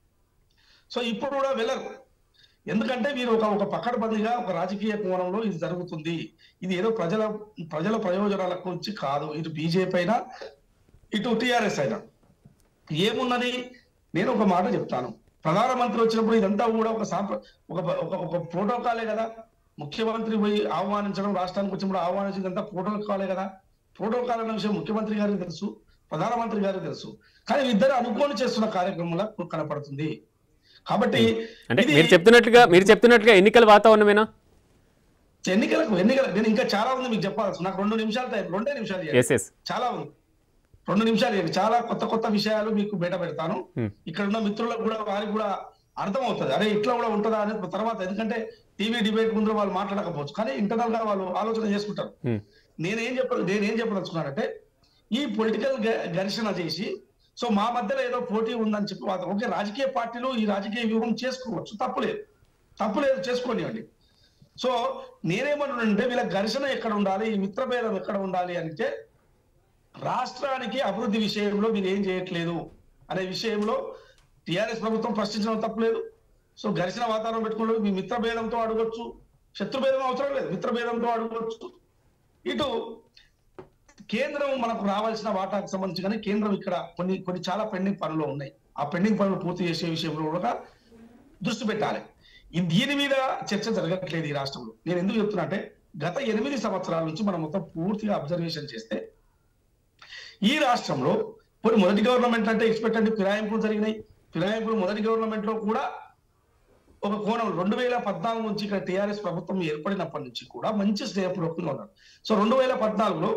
సో ఇప్పుడు కూడా వెళ్ళరు ఎందుకంటే వీరు ఒక ఒక పకడ్బందీగా ఒక రాజకీయ కోణంలో ఇది జరుగుతుంది ఇది ఏదో ప్రజల ప్రజల ప్రయోజనాల గురించి కాదు ఇటు బీజేపీ అయినా ఇటు టిఆర్ఎస్ అయినా ఏమున్నది నేను ఒక మాట చెప్తాను ప్రధానమంత్రి వచ్చినప్పుడు ఇదంతా కూడా ఒక సాంప్ర ఒక ఒక ఒక ప్రోటోకాలే కదా ముఖ్యమంత్రి పోయి ఆహ్వానించడం రాష్ట్రానికి వచ్చినప్పుడు ఆహ్వానించిందంతా ప్రోటోకాలే కదా ప్రోటోకాల్ అనే విషయం ముఖ్యమంత్రి గారికి తెలుసు ప్రధానమంత్రి గారికి తెలుసు కానీ ఇద్దరు అనుకోని చేస్తున్న కార్యక్రమంలో కనపడుతుంది కాబట్టి అంటే ఇది మీరు చెప్తున్నట్లుగా మీరు చెప్తున్నట్లుగా ఎన్నికల వాతావరణమేనా ఎన్నికలకు ఎన్నికల నేను ఇంకా చాలా ఉంది మీకు చెప్పాల్సి నాకు రెండు నిమిషాలు టైం రెండే నిమిషాలు ఇవ్వండి. ఎస్ ఎస్ చాలా ఉంది రెండు నిమిషాలు ఇవ్వండి చాలా కొత్త కొత్త విషయాలు మీకు బయట పెడతాను Hmm. ఇక్కడ ఉన్న మిత్రులకు కూడా వారికి కూడా అర్థమవుతుంది అరే ఇట్లా కూడా ఉంటుందా అని తర్వాత ఎందుకంటే టీవీ డిబేట్ ముందు వాళ్ళు మాట్లాడకపోవచ్చు కానీ ఇంటర్నల్ గా వాళ్ళు ఆలోచన చేసుకుంటారు Hmm. నేనేం చెప్ప నేనేం చెప్పదలుచుకున్నానంటే ఈ పొలిటికల్ ఘర్షణ చేసి సో మా మధ్యలో ఏదో పోటీ ఉందని చెప్పి వాదన ఓకే రాజకీయ పార్టీలు ఈ రాజకీయ వ్యూహం చేసుకోవచ్చు తప్పులేదు తప్పులేదు చేసుకోనివ్వండి సో నేనేమంటున్నానంటే వీళ్ళ ఘర్షణ ఎక్కడ ఉండాలి ఈ మిత్రభేదం ఎక్కడ ఉండాలి అంటే రాష్ట్రానికి అభివృద్ధి విషయంలో మీరు ఏం చేయట్లేదు అనే విషయంలో టిఆర్ఎస్ ప్రభుత్వం ప్రశ్నించడం తప్పలేదు సో ఘర్షణ వాతావరణం పెట్టుకోవడం మీ మిత్రభేదంతో అడగొచ్చు శత్రుభేదం అవసరం లేదు మిత్రభేదంతో అడగొచ్చు ఇటు కేంద్రం మనకు రావాల్సిన వాటాకు సంబంధించి కానీ కేంద్రం ఇక్కడ కొన్ని కొన్ని చాలా పెండింగ్ పనులు ఉన్నాయి ఆ పెండింగ్ పనులు పూర్తి చేసే విషయంలో కూడా దృష్టి పెట్టాలి ఈ దీని మీద చర్చ జరగట్లేదు ఈ రాష్ట్రంలో నేను ఎందుకు చెప్తున్నా అంటే గత ఎనిమిది సంవత్సరాల నుంచి మనం మొత్తం పూర్తిగా అబ్జర్వేషన్ చేస్తే ఈ రాష్ట్రంలో కొన్ని మొదటి గవర్నమెంట్ అంటే ఎక్స్పెక్ట్ అంటే ఫిరాయింపులు జరిగినాయి ఫిరాయింపులు మొదటి గవర్నమెంట్ లో కూడా ఒక కోణం రెండు వేల పద్నాలుగు నుంచి ఇక్కడ టిఆర్ఎస్ ప్రభుత్వం ఏర్పడినప్పటి నుంచి కూడా మంచి స్నేహపూర్వకంగా ఉన్నారు సో రెండు వేల పద్నాలుగులో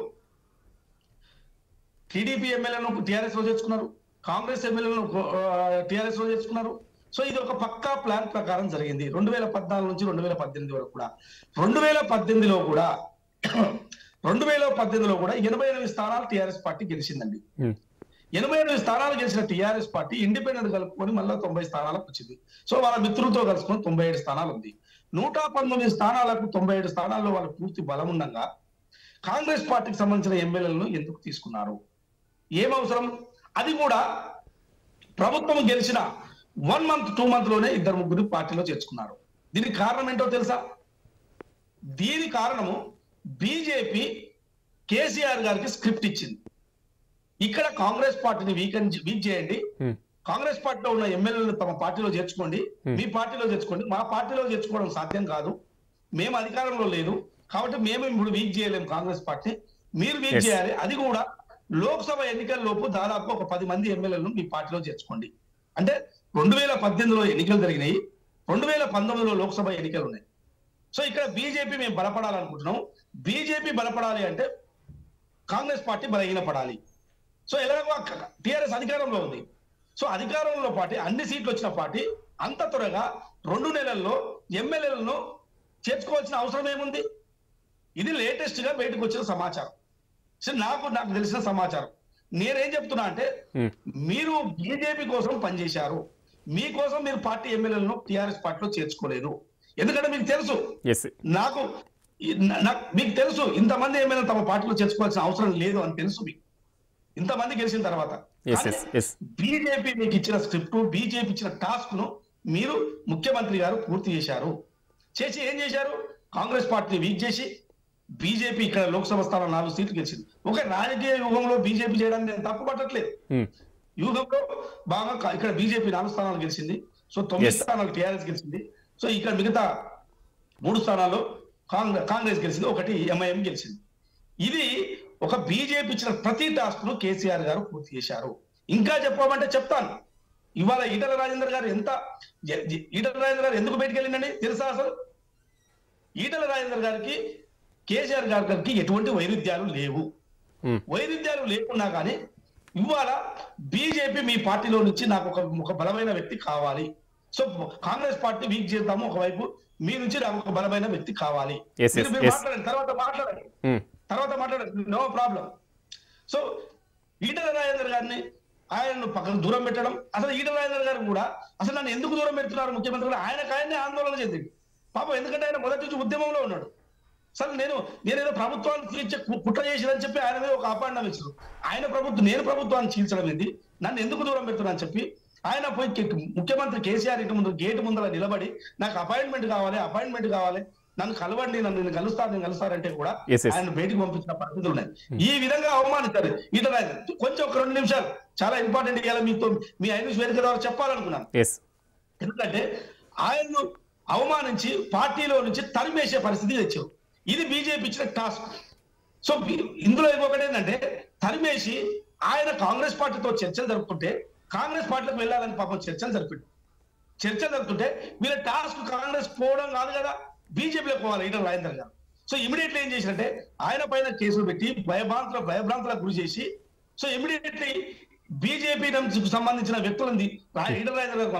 టీడీపీ ఎమ్మెల్యేలను టిఆర్ఎస్ లో చేర్చుకున్నారు కాంగ్రెస్ ఎమ్మెల్యేలను టిఆర్ఎస్ లో చేర్చుకున్నారు సో ఇది ఒక పక్కా ప్లాన్ ప్రకారం జరిగింది రెండు వేల పద్నాలుగు నుంచి రెండు వేల పద్దెనిమిది వరకు కూడా రెండు వేల పద్దెనిమిదిలో కూడా రెండు వేల పద్దెనిమిదిలో కూడా ఎనభై ఎనిమిది స్థానాలు టిఆర్ఎస్ పార్టీ గెలిచిందండి Hmm. ఎనభై ఎనిమిది స్థానాలు గెలిచిన టిఆర్ఎస్ పార్టీ ఇండిపెండెంట్ కలుపుకొని మళ్ళీ తొంభై స్థానాలకు వచ్చింది సో వాళ్ళ మిత్రులతో కలుసుకొని తొంభై ఏడు స్థానాలు ఉంది నూట పంతొమ్మిది స్థానాలకు తొంభై ఏడు స్థానాల్లో వాళ్ళ పూర్తి బలం ఉండగా కాంగ్రెస్ పార్టీకి సంబంధించిన ఎమ్మెల్యేలను ఎందుకు తీసుకున్నారు ఏం అవసరం అది కూడా ప్రభుత్వం గెలిచిన వన్ మంత్ టూ మంత్ లోనే ఇద్దరు ముగ్గురు పార్టీలో చేర్చుకున్నారు దీనికి కారణం ఏంటో తెలుసా దీని కారణము బీజేపీ కేసీఆర్ గారికి స్క్రిప్ట్ ఇచ్చింది ఇక్కడ కాంగ్రెస్ పార్టీని వీకెన్ వీక్ చేయండి Hmm. కాంగ్రెస్ పార్టీలో ఉన్న ఎమ్మెల్యేలను తమ పార్టీలో చేర్చుకోండి Hmm. మీ పార్టీలో చేర్చుకోండి మా పార్టీలో చేర్చుకోవడం సాధ్యం కాదు మేము అధికారంలో లేదు కాబట్టి మేము ఇప్పుడు వీక్ చేయలేము కాంగ్రెస్ పార్టీ మీరు వీక్ Yes. చేయాలి అది కూడా లోక్సభ ఎన్నికల లోపు దాదాపు ఒక పది మంది ఎమ్మెల్యేలను మీ పార్టీలో చేర్చుకోండి అంటే రెండు వేల పద్దెనిమిదిలో ఎన్నికలు జరిగినాయి రెండు వేల పంతొమ్మిదిలో లోక్సభ ఎన్నికలు ఉన్నాయి సో ఇక్కడ బీజేపీ మేము బలపడాలనుకుంటున్నాం బీజేపీ బలపడాలి అంటే కాంగ్రెస్ పార్టీ బలహీనపడాలి సో ఎలాగో టిఆర్ఎస్ అధికారంలో ఉంది సో అధికారంలో పార్టీ అన్ని సీట్లు వచ్చిన పార్టీ అంత త్వరగా రెండు నెలల్లో ఎమ్మెల్యేలను చేర్చుకోవాల్సిన అవసరం ఏముంది ఇది లేటెస్ట్ గా బయటకు వచ్చిన సమాచారం సో నాకు నాకు తెలిసిన సమాచారం నేనేం చెప్తున్నా అంటే Hmm. మీరు బీజేపీ కోసం పనిచేశారు మీకోసం మీరు పార్టీ ఎమ్మెల్యేలను టిఆర్ఎస్ పార్టీలో చేర్చుకోలేదు ఎందుకంటే మీకు తెలుసు ఎస్ నాకు ఈ- నా- నాకు మీకు తెలుసు ఇంతమంది ఏమైనా తమ పార్టీలో చేర్చుకోవాల్సిన అవసరం లేదు అని తెలుసు మీకు ఇంతమంది గెలిచిన తర్వాత ఎస్ ఎస్ ఎస్ బీజేపీ మీకు ఇచ్చిన స్క్రిప్ట్ బీజేపీ ఇచ్చిన టాస్క్ ను మీరు ముఖ్యమంత్రి గారు పూర్తి చేశారు చేసి ఏం చేశారు కాంగ్రెస్ పార్టీని వీక్ చేసి బీజేపీ ఇక్కడ లోక్సభ స్థానం నాలుగు సీట్లు గెలిచింది ఒక రాజకీయ యుగంలో బీజేపీ చేయడానికి నేను తప్పు పట్టట్లేదు యూగంలో బాగా కా- ఇక్కడ బీజేపీ నాలుగు స్థానాలు గెలిచింది సో తొమ్మిది Yes. స్థానాలు టీఆర్ఎస్ గెలిచింది సో ఇక్కడ మిగతా మూడు స్థానాల్లో కాంగ్రెస్ కాంగ్రెస్ గెలిచింది ఒకటి ఎంఐఎం గెలిచింది ఇది ఒక బీజేపీ ఇచ్చిన ప్రతి టాస్క్ ను కేసీఆర్ గారు పూర్తి చేశారు ఇంకా చెప్పమంటే చెప్తాను ఇవాళ ఈటల రాజేందర్ గారు ఎంత ఎ- ఎ- ఈటల రాజేందర్ గారు ఎందుకు బయటకు వెళ్ళిందండి తెలుసా అసలు ఈటల రాజేందర్ గారికి కేసీఆర్ గారి గారికి ఎటువంటి వైరుధ్యాలు లేవు వైరుధ్యాలు లేకున్నా కానీ ఇవాళ బీజేపీ మీ పార్టీలో నుంచి నాకు ఒక ఒక బలమైన వ్యక్తి కావాలి సో కాంగ్రెస్ పార్టీ వీక్ చేద్దాము ఒకవైపు మీ నుంచి నాకు ఒక బలమైన వ్యక్తి కావాలి Yes, మీరు yes, మీరు yes. మాట్లాడండి తర్వాత మాట్లాడండి తర్వాత మాట్లాడండి no problem so Etela Rajender గారిని ఆయనను పక్కన దూరం పెట్టడం అసలు ఈటల రాజేందర్ గారు కూడా అసలు నన్ను ఎందుకు దూరం పెడుతున్నారు ముఖ్యమంత్రి గారు ఆయనకు ఆయనే ఆందోళన చెందింది పాపం ఎందుకంటే ఆయన మొదటి నుంచి ఉద్యమంలో ఉన్నాడు అసలు నేను నేనేదో ప్రభుత్వాన్ని చీల్చే కు- కుట్ర చేసినని చెప్పి ఆయన మీద ఒక అపాండం ఇచ్చారు ఆయన ప్రభుత్వం నేను ప్రభుత్వాన్ని చీల్చడం ఏంది నన్ను ఎందుకు దూరం పెడుతున్నా అని చెప్పి ఆయన పోయి కే- ముఖ్యమంత్రి కేసీఆర్ ఇంటి ముందు గేట్ ముందర నిలబడి నాకు అపాయింట్మెంట్ కావాలి అపాయింట్మెంట్ కావాలి నన్ను కలవండి నన్ను నేను కలుస్తాను నేను కలుస్తానంటే కూడా Yes, yes. ఆయన బయటికి పంపించిన పరిస్థితులు ఉన్నాయి ఈ విధంగా అవమానించారు ఈటల రాజేందర్. కొంచెం ఒక రెండు నిమిషాలు చాలా ఇంపార్టెంట్ ఇవాళ మీతో మీ ఐదు వేదిక ద్వారా చెప్పాలనుకున్నాను ఎస్ ఎందుకంటే ఆయన్ను అవమానించి పార్టీలో నుంచి తరిమేసే పరిస్థితి తెచ్చావు ఇది బీజేపీ ఇచ్చిన టాస్క్ సో బి- ఇందులో ఇంకొకటి ఏంటంటే తరిమేసి ఆయన కాంగ్రెస్ పార్టీతో చర్చలు జరుపుతుంటే కాంగ్రెస్ పార్టీలోకి వెళ్ళాలని పాపం చర్చలు జరిపిండు చర్చలు జరుపుతుంటే వీళ్ళ టాస్క్ కాంగ్రెస్ పోవడం కాదు కదా బీజేపీలోకి పోవాలి ఈటల రాజేందర్ గారు సో ఇమీడియట్లీ ఏం చేసినట్టే ఆయన పైన కేసులు పెట్టి భయభ్రాంతుల భయభ్రాంతులకు గురి చేసి సో ఇమీడియట్లీ బీజేపీ సంబంధించిన వ్యక్తులని రా- ఈటల రాజేందర్ గారు పంపి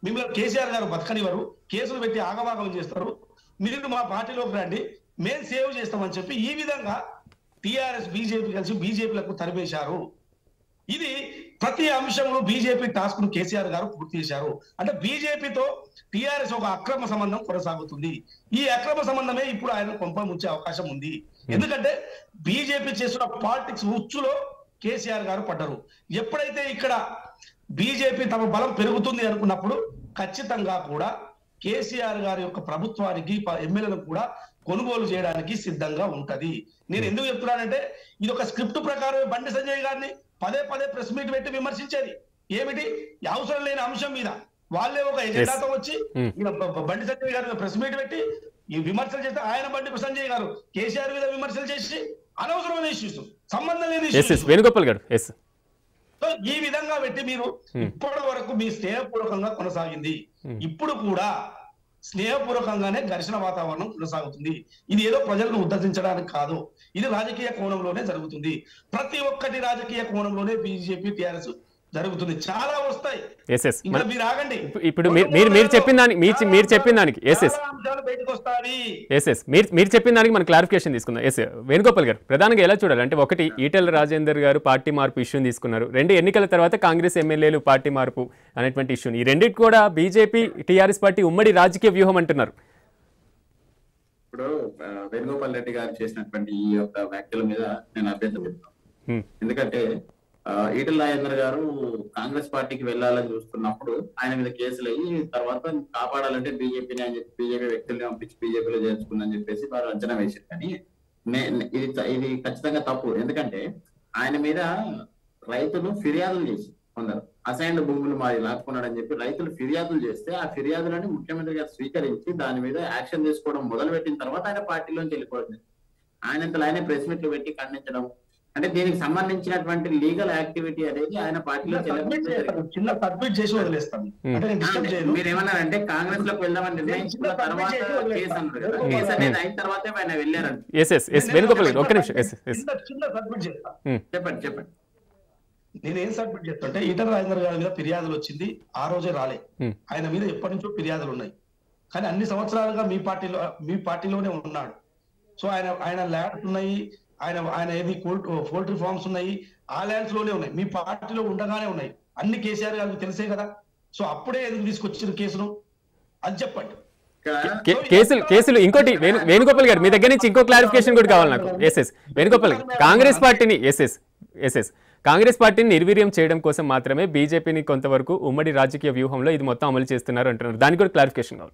మిమ్మల్ని కేసీఆర్ గారు బతకనివ్వరు కేసులు పెట్టి ఆగవాగం చేస్తారు మీరు మా పార్టీలోకి రండి మేము సేవ్ చేస్తామని చెప్పి ఈ విధంగా టిఆర్ఎస్ బీజేపీ కలిసి బీజేపీలకు తరిమేశారు ఇది ప్రతి అంశంలో బీజేపీ టాస్క్ ను కేసీఆర్ గారు పూర్తి చేశారు అంటే బీజేపీతో టిఆర్ఎస్ ఒక అక్రమ సంబంధం కొనసాగుతుంది ఈ అక్రమ సంబంధమే ఇప్పుడు ఆయన కొంప ముంచే అవకాశం ఉంది ఎందుకంటే బీజేపీ చేస్తున్న పాలిటిక్స్ ఉచ్చులో కేసీఆర్ గారు పడ్డరు ఎప్పుడైతే ఇక్కడ బీజేపీ తమ బలం పెరుగుతుంది అనుకున్నప్పుడు ఖచ్చితంగా కూడా కేసీఆర్ గారి యొక్క ప్రభుత్వానికి ప- ఎమ్మెల్యేలను కూడా కొనుగోలు చేయడానికి సిద్ధంగా ఉంటది నేను ఎందుకు చెప్తున్నానంటే ఇది ఒక స్క్రిప్ట్ ప్రకారం బండి సంజయ్ గారిని పదే పదే ప్రెస్ మీట్ పెట్టి విమర్శించేది ఏమిటి ఈ అవసరం లేని అంశం మీద వాళ్ళే ఒక ఎజెండాతో వచ్చి Hmm. ఈయన బ- బ- బండి సంజయ్ గారు ప్రెస్ మీట్ పెట్టి ఈ విమర్శలు చేస్తే ఆయన బండి సంజయ్ గారు కేసీఆర్ మీద విమర్శలు చేసి అనవసరమైన ఇష్యూస్ సంబంధం లేని ఎస్ ఎస్ issues. వేణుగోపాల్ గారు ఎస్ సో ఈ విధంగా పెట్టి మీరు Hmm. ఇప్పటి వరకు మీ స్నేహపూర్వకంగా కొనసాగింది Hmm. ఇప్పుడు కూడా స్నేహపూర్వకంగానే ఘర్షణ వాతావరణం కొనసాగుతుంది ఇది ఏదో ప్రజలను ఉద్ధరించడానికి కాదు ఇది రాజకీయ కోణంలోనే జరుగుతుంది ప్రతి ఒక్కటి రాజకీయ కోణంలోనే బీజేపీ టిఆర్ఎస్ జరుగుతుంది చాలా వస్తాయి ఎస్ ఎస్ ఇంకా మీరు ఆగండి ఇప్పుడు మీరు మీరు మీరు చెప్పిన దానికి మీ చి- మీరు చెప్పిన దానికి ఎస్ ఎస్ చాలా అంశాలు బయటకు వస్తాయి ఎస్ ఎస్ మీరు మీరు చెప్పిన దానికి మనం క్లారిఫికేషన్ తీసుకుందాం ఎస్ వేణుగోపాల్ గారు ప్రధానంగా ఎలా చూడాలి అంటే ఒకటి ఈటెల రాజేందర్ గారు పార్టీ మార్పు ఇష్యూని తీసుకున్నారు రెండు ఎన్నికల తర్వాత కాంగ్రెస్ ఎమ్మెల్యేలు పార్టీ మార్పు అనేటువంటి ఇష్యూని ఈ రెండింటి కూడా బీజేపీ టీఆర్ఎస్ పార్టీ ఉమ్మడి రాజకీయ వ్యూహం అంటున్నారు ఇప్పుడు ఆ, వేణుగోపాల్ రెడ్డి గారు చేసినటువంటి ఈ యొక్క వ్యాఖ్యల మీద నేను అభ్యంతరం చెప్తాను Hmm. ఎందుకంటే ఆ, ఈటల రాజేందర్ గారు కాంగ్రెస్ పార్టీకి వెళ్ళాలని చూస్తున్నప్పుడు ఆయన మీద కేసులు అయ్యి తర్వాత కాపాడాలంటే బీజేపీని అని చెప్పి బీజేపీ వ్యక్తుల్ని పంపించి బీజేపీలో చేర్చుకుందని చెప్పేసి వారు అంచనా వేశారు కానీ నే- నే- ఇది త- ఇది ఖచ్చితంగా తప్పు ఎందుకంటే ఆయన మీద రైతులు ఫిర్యాదులు చేసి కొందరు అసైన్డ్ భూములు మాది లాక్కున్నాడని చెప్పి రైతులు ఫిర్యాదులు చేస్తే ఆ ఫిర్యాదులని ముఖ్యమంత్రి గారు స్వీకరించి దాని మీద యాక్షన్ తీసుకోవడం మొదలు పెట్టిన తర్వాత ఆయన పార్టీలోంచి వెళ్ళిపోవడం ఆయనంతలో ఆయన ప్రెస్ మీట్లు పెట్టి ఖండించడం అంటే దీనికి సంబంధించినటువంటి లీగల్ యాక్టివిటీ అనేది ఆయన పార్టీలో సబ్మిట్ చేస్తాను చిన్న సబ్మిట్ చేసి వదిలేస్తాను Hmm. అంటే నేను డిస్టర్బ్ చేయను మీరు ఏమన్నారంటే కాంగ్రెస్ లోకి వెళ్దామని నిర్ణయించుకున్న తర్వాత కేసు అన్నారు కదా కేసు అనేది అయిన తర్వాతే ఆయన వెళ్ళారంట ఎస్ ఎస్ ఎస్ వేణుగోపాల్ గారు ఒక్క నిమిషం ఎస్ ఎస్ చిన్న చిన్న సబ్మిట్ చేస్తా చెప్పండి చెప్పండి నేను ఏం సబ్మిట్ చేస్తుంటే ఈటల రాజేందర్ గారి మీద ఫిర్యాదులు వచ్చింది ఆ రోజే రాలే Hmm. ఆయన మీద ఎప్పటి నుంచో ఫిర్యాదులు ఉన్నాయి కానీ అన్ని సంవత్సరాలుగా మీ పార్టీలో మీ పార్టీలోనే ఉన్నాడు సో ఆయన ఆయన ల్యాండ్స్ ఉన్నాయి ఆయన ఆయన ఏది పోల్ట్రీ ఫార్మ్స్ ఉన్నాయి ఆ ల్యాండ్స్ లోనే ఉన్నాయి మీ పార్టీలో ఉండగానే ఉన్నాయి అన్ని కేసీఆర్ గారికి తెలిసే కదా సో అప్పుడే ఎందుకు తీసుకొచ్చిన కేసును అది చెప్పండి ఇక్కడ కే- కేసులు కేసులు ఇంకోటి వేణు వేణుగోపాల్ గారు మీ దగ్గర నుంచి ఇంకో క్లారిఫికేషన్ కూడా కావాలి నాకు ఎస్ ఎస్ వేణుగోపాల్ గారు కాంగ్రెస్ పార్టీని yes yes yes yes Congress పార్టీని నిర్వీర్యం చేయడం కోసం మాత్రమే బీజేపీని కొంతవరకు ఉమ్మడి రాజకీయ వ్యూహంలో ఇది మొత్తం అమలు చేస్తున్నారు అంటున్నారు దానికి కూడా క్లారిఫికేషన్ కావాలి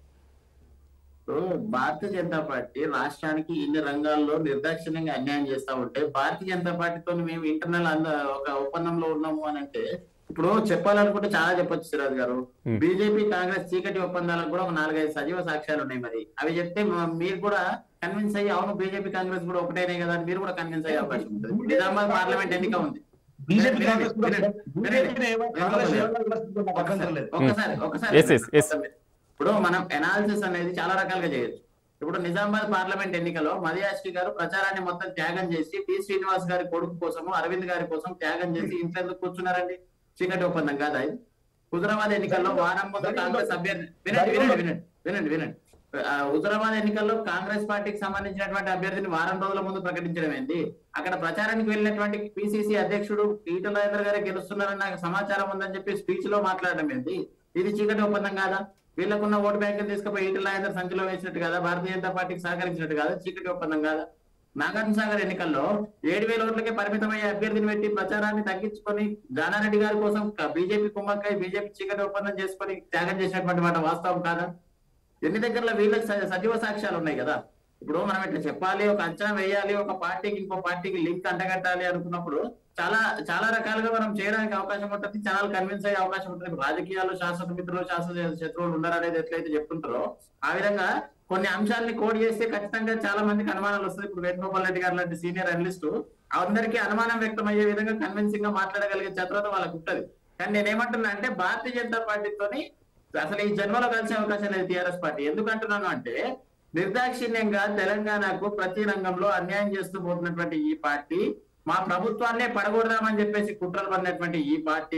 ఇప్పుడు భారతీయ జనతా పార్టీ రాష్ట్రానికి ఇన్ని రంగాల్లో నిర్దాక్షిణ్యంగా అన్యాయం చేస్తా ఉంటే భారతీయ జనతా పార్టీతో మేము ఇంటర్నల్ అంద ఒక ఒప్పందంలో ఉన్నాము అని అంటే ఇప్పుడు చెప్పాలనుకుంటే చాలా చెప్పొచ్చు సిరాజ్ గారు Hmm. బీజేపీ కాంగ్రెస్ చీకటి ఒప్పందాలకు కూడా ఒక నాలుగైదు సజీవ సాక్ష్యాలు ఉన్నాయి మరి అవి చెప్తే మ- మీరు కూడా కన్విన్స్ అయ్యి అవును బీజేపీ కాంగ్రెస్ కూడా ఒకటేనే కదా అని మీరు కూడా కన్విన్స్ అయ్యే అవకాశం ఉంటుంది నిజామాబాద్ పార్లమెంట్ ఎన్నిక ఉంది బీజేపీ వినండి, కాంగ్రెస్ కూడా- వినండి, బీజేపీని ఏమో- కాంగ్రెస్ ఏమో నాకు అభ్యంతరం లేదు. ఒకసారి ఒకసారి Yes, yes, yes. ఇప్పుడు మనం ఎనాలిసిస్ అనేది చాలా రకాలుగా చేయొచ్చు ఇప్పుడు నిజామాబాద్ పార్లమెంట్ ఎన్నికలో మదియాశ్రీ గారు ప్రచారాన్ని మొత్తం త్యాగం చేసి టి శ్రీనివాస్ గారి కొడుకు కోసము అరవింద్ గారి కోసం త్యాగం చేసి ఇంట్లో ఎందుకు కూర్చున్నారండి చీకటి ఒప్పందం కాదా ఇది హుజరాబాద్ ఎన్నికల్లో వారం ముందు కాంగ్రెస్ అభ్యర్థి వినండి వినండి వినండి వినండి వినండి ఆ, హుజరాబాద్ ఎన్నికల్లో కాంగ్రెస్ పార్టీకి సంబంధించినటువంటి అభ్యర్థిని వారం రోజుల ముందు ప్రకటించడం ఏంది అక్కడ ప్రచారానికి వెళ్ళినటువంటి పిసిసి అధ్యక్షుడు ఈటల రాజేందర్ గారే గెలుస్తున్నారని నాకు సమాచారం ఉందని చెప్పి స్పీచ్ లో మాట్లాడడం ఏంది ఇది చీకటి ఒప్పందం కాదా వీళ్ళకున్న ఓటు బ్యాంకులు తీసుకుపోయి ఈటల రాజేందర్ సంచిలో వేసినట్టు కదా భారతీయ జనతా పార్టీకి సహకరించినట్టు కాదా చీకటి ఒప్పందం కాదా నాగార్జున సాగర్ ఎన్నికల్లో ఏడు వేల ఓట్లకే పరిమితమయ్యే అభ్యర్థిని పెట్టి ప్రచారాన్ని తగ్గించుకొని జానారెడ్డి గారి కోసం బీజేపీ కుమ్మక్కై బీజేపీ చీకటి ఒప్పందం చేసుకొని త్యాగం చేసినటువంటి మాట వాస్తవం కాదా ఎన్ని దగ్గరలో వీళ్ళకి స- సజీవ సాక్ష్యాలు ఉన్నాయి కదా ఇప్పుడు మనం ఇట్లా చెప్పాలి ఒక అంచనా వేయాలి ఒక పార్టీకి ఇంకో పార్టీకి లింక్ అంటగట్టాలి అనుకున్నప్పుడు చాలా చాలా రకాలుగా మనం చేయడానికి అవకాశం ఉంటుంది జనాలు కన్విన్స్ అయ్యే అవకాశం ఉంటుంది ఇప్పుడు రాజకీయాల్లో శాశ్వత మిత్రులు శాశ్వత శత్రువులు ఉన్నారనేది ఎట్లయితే చెప్తుంటారో ఆ విధంగా కొన్ని అంశాలని కోడ్ చేస్తే ఖచ్చితంగా చాలా మందికి అనుమానాలు వస్తుంది ఇప్పుడు వేణుగోపాల్ రెడ్డి గారు లాంటి సీనియర్ అనలిస్ట్ అందరికీ అనుమానం వ్యక్తం అయ్యే విధంగా కన్విన్సింగ్ గా మాట్లాడగలిగే చతురత వాళ్ళకు ఉంటది కానీ నేనేమంటున్నా అంటే భారతీయ జనతా పార్టీతోని అసలు ఈ జన్మలో కలిసే అవకాశం లేదు టీఆర్ఎస్ పార్టీ ఎందుకంటున్నాను అంటే నిర్దాక్షిణ్యంగా తెలంగాణకు ప్రతి రంగంలో అన్యాయం చేస్తూ పోతున్నటువంటి ఈ పార్టీ మా ప్రభుత్వాన్నే పడగొడదామని చెప్పేసి కుట్రలు పడినటువంటి ఈ పార్టీని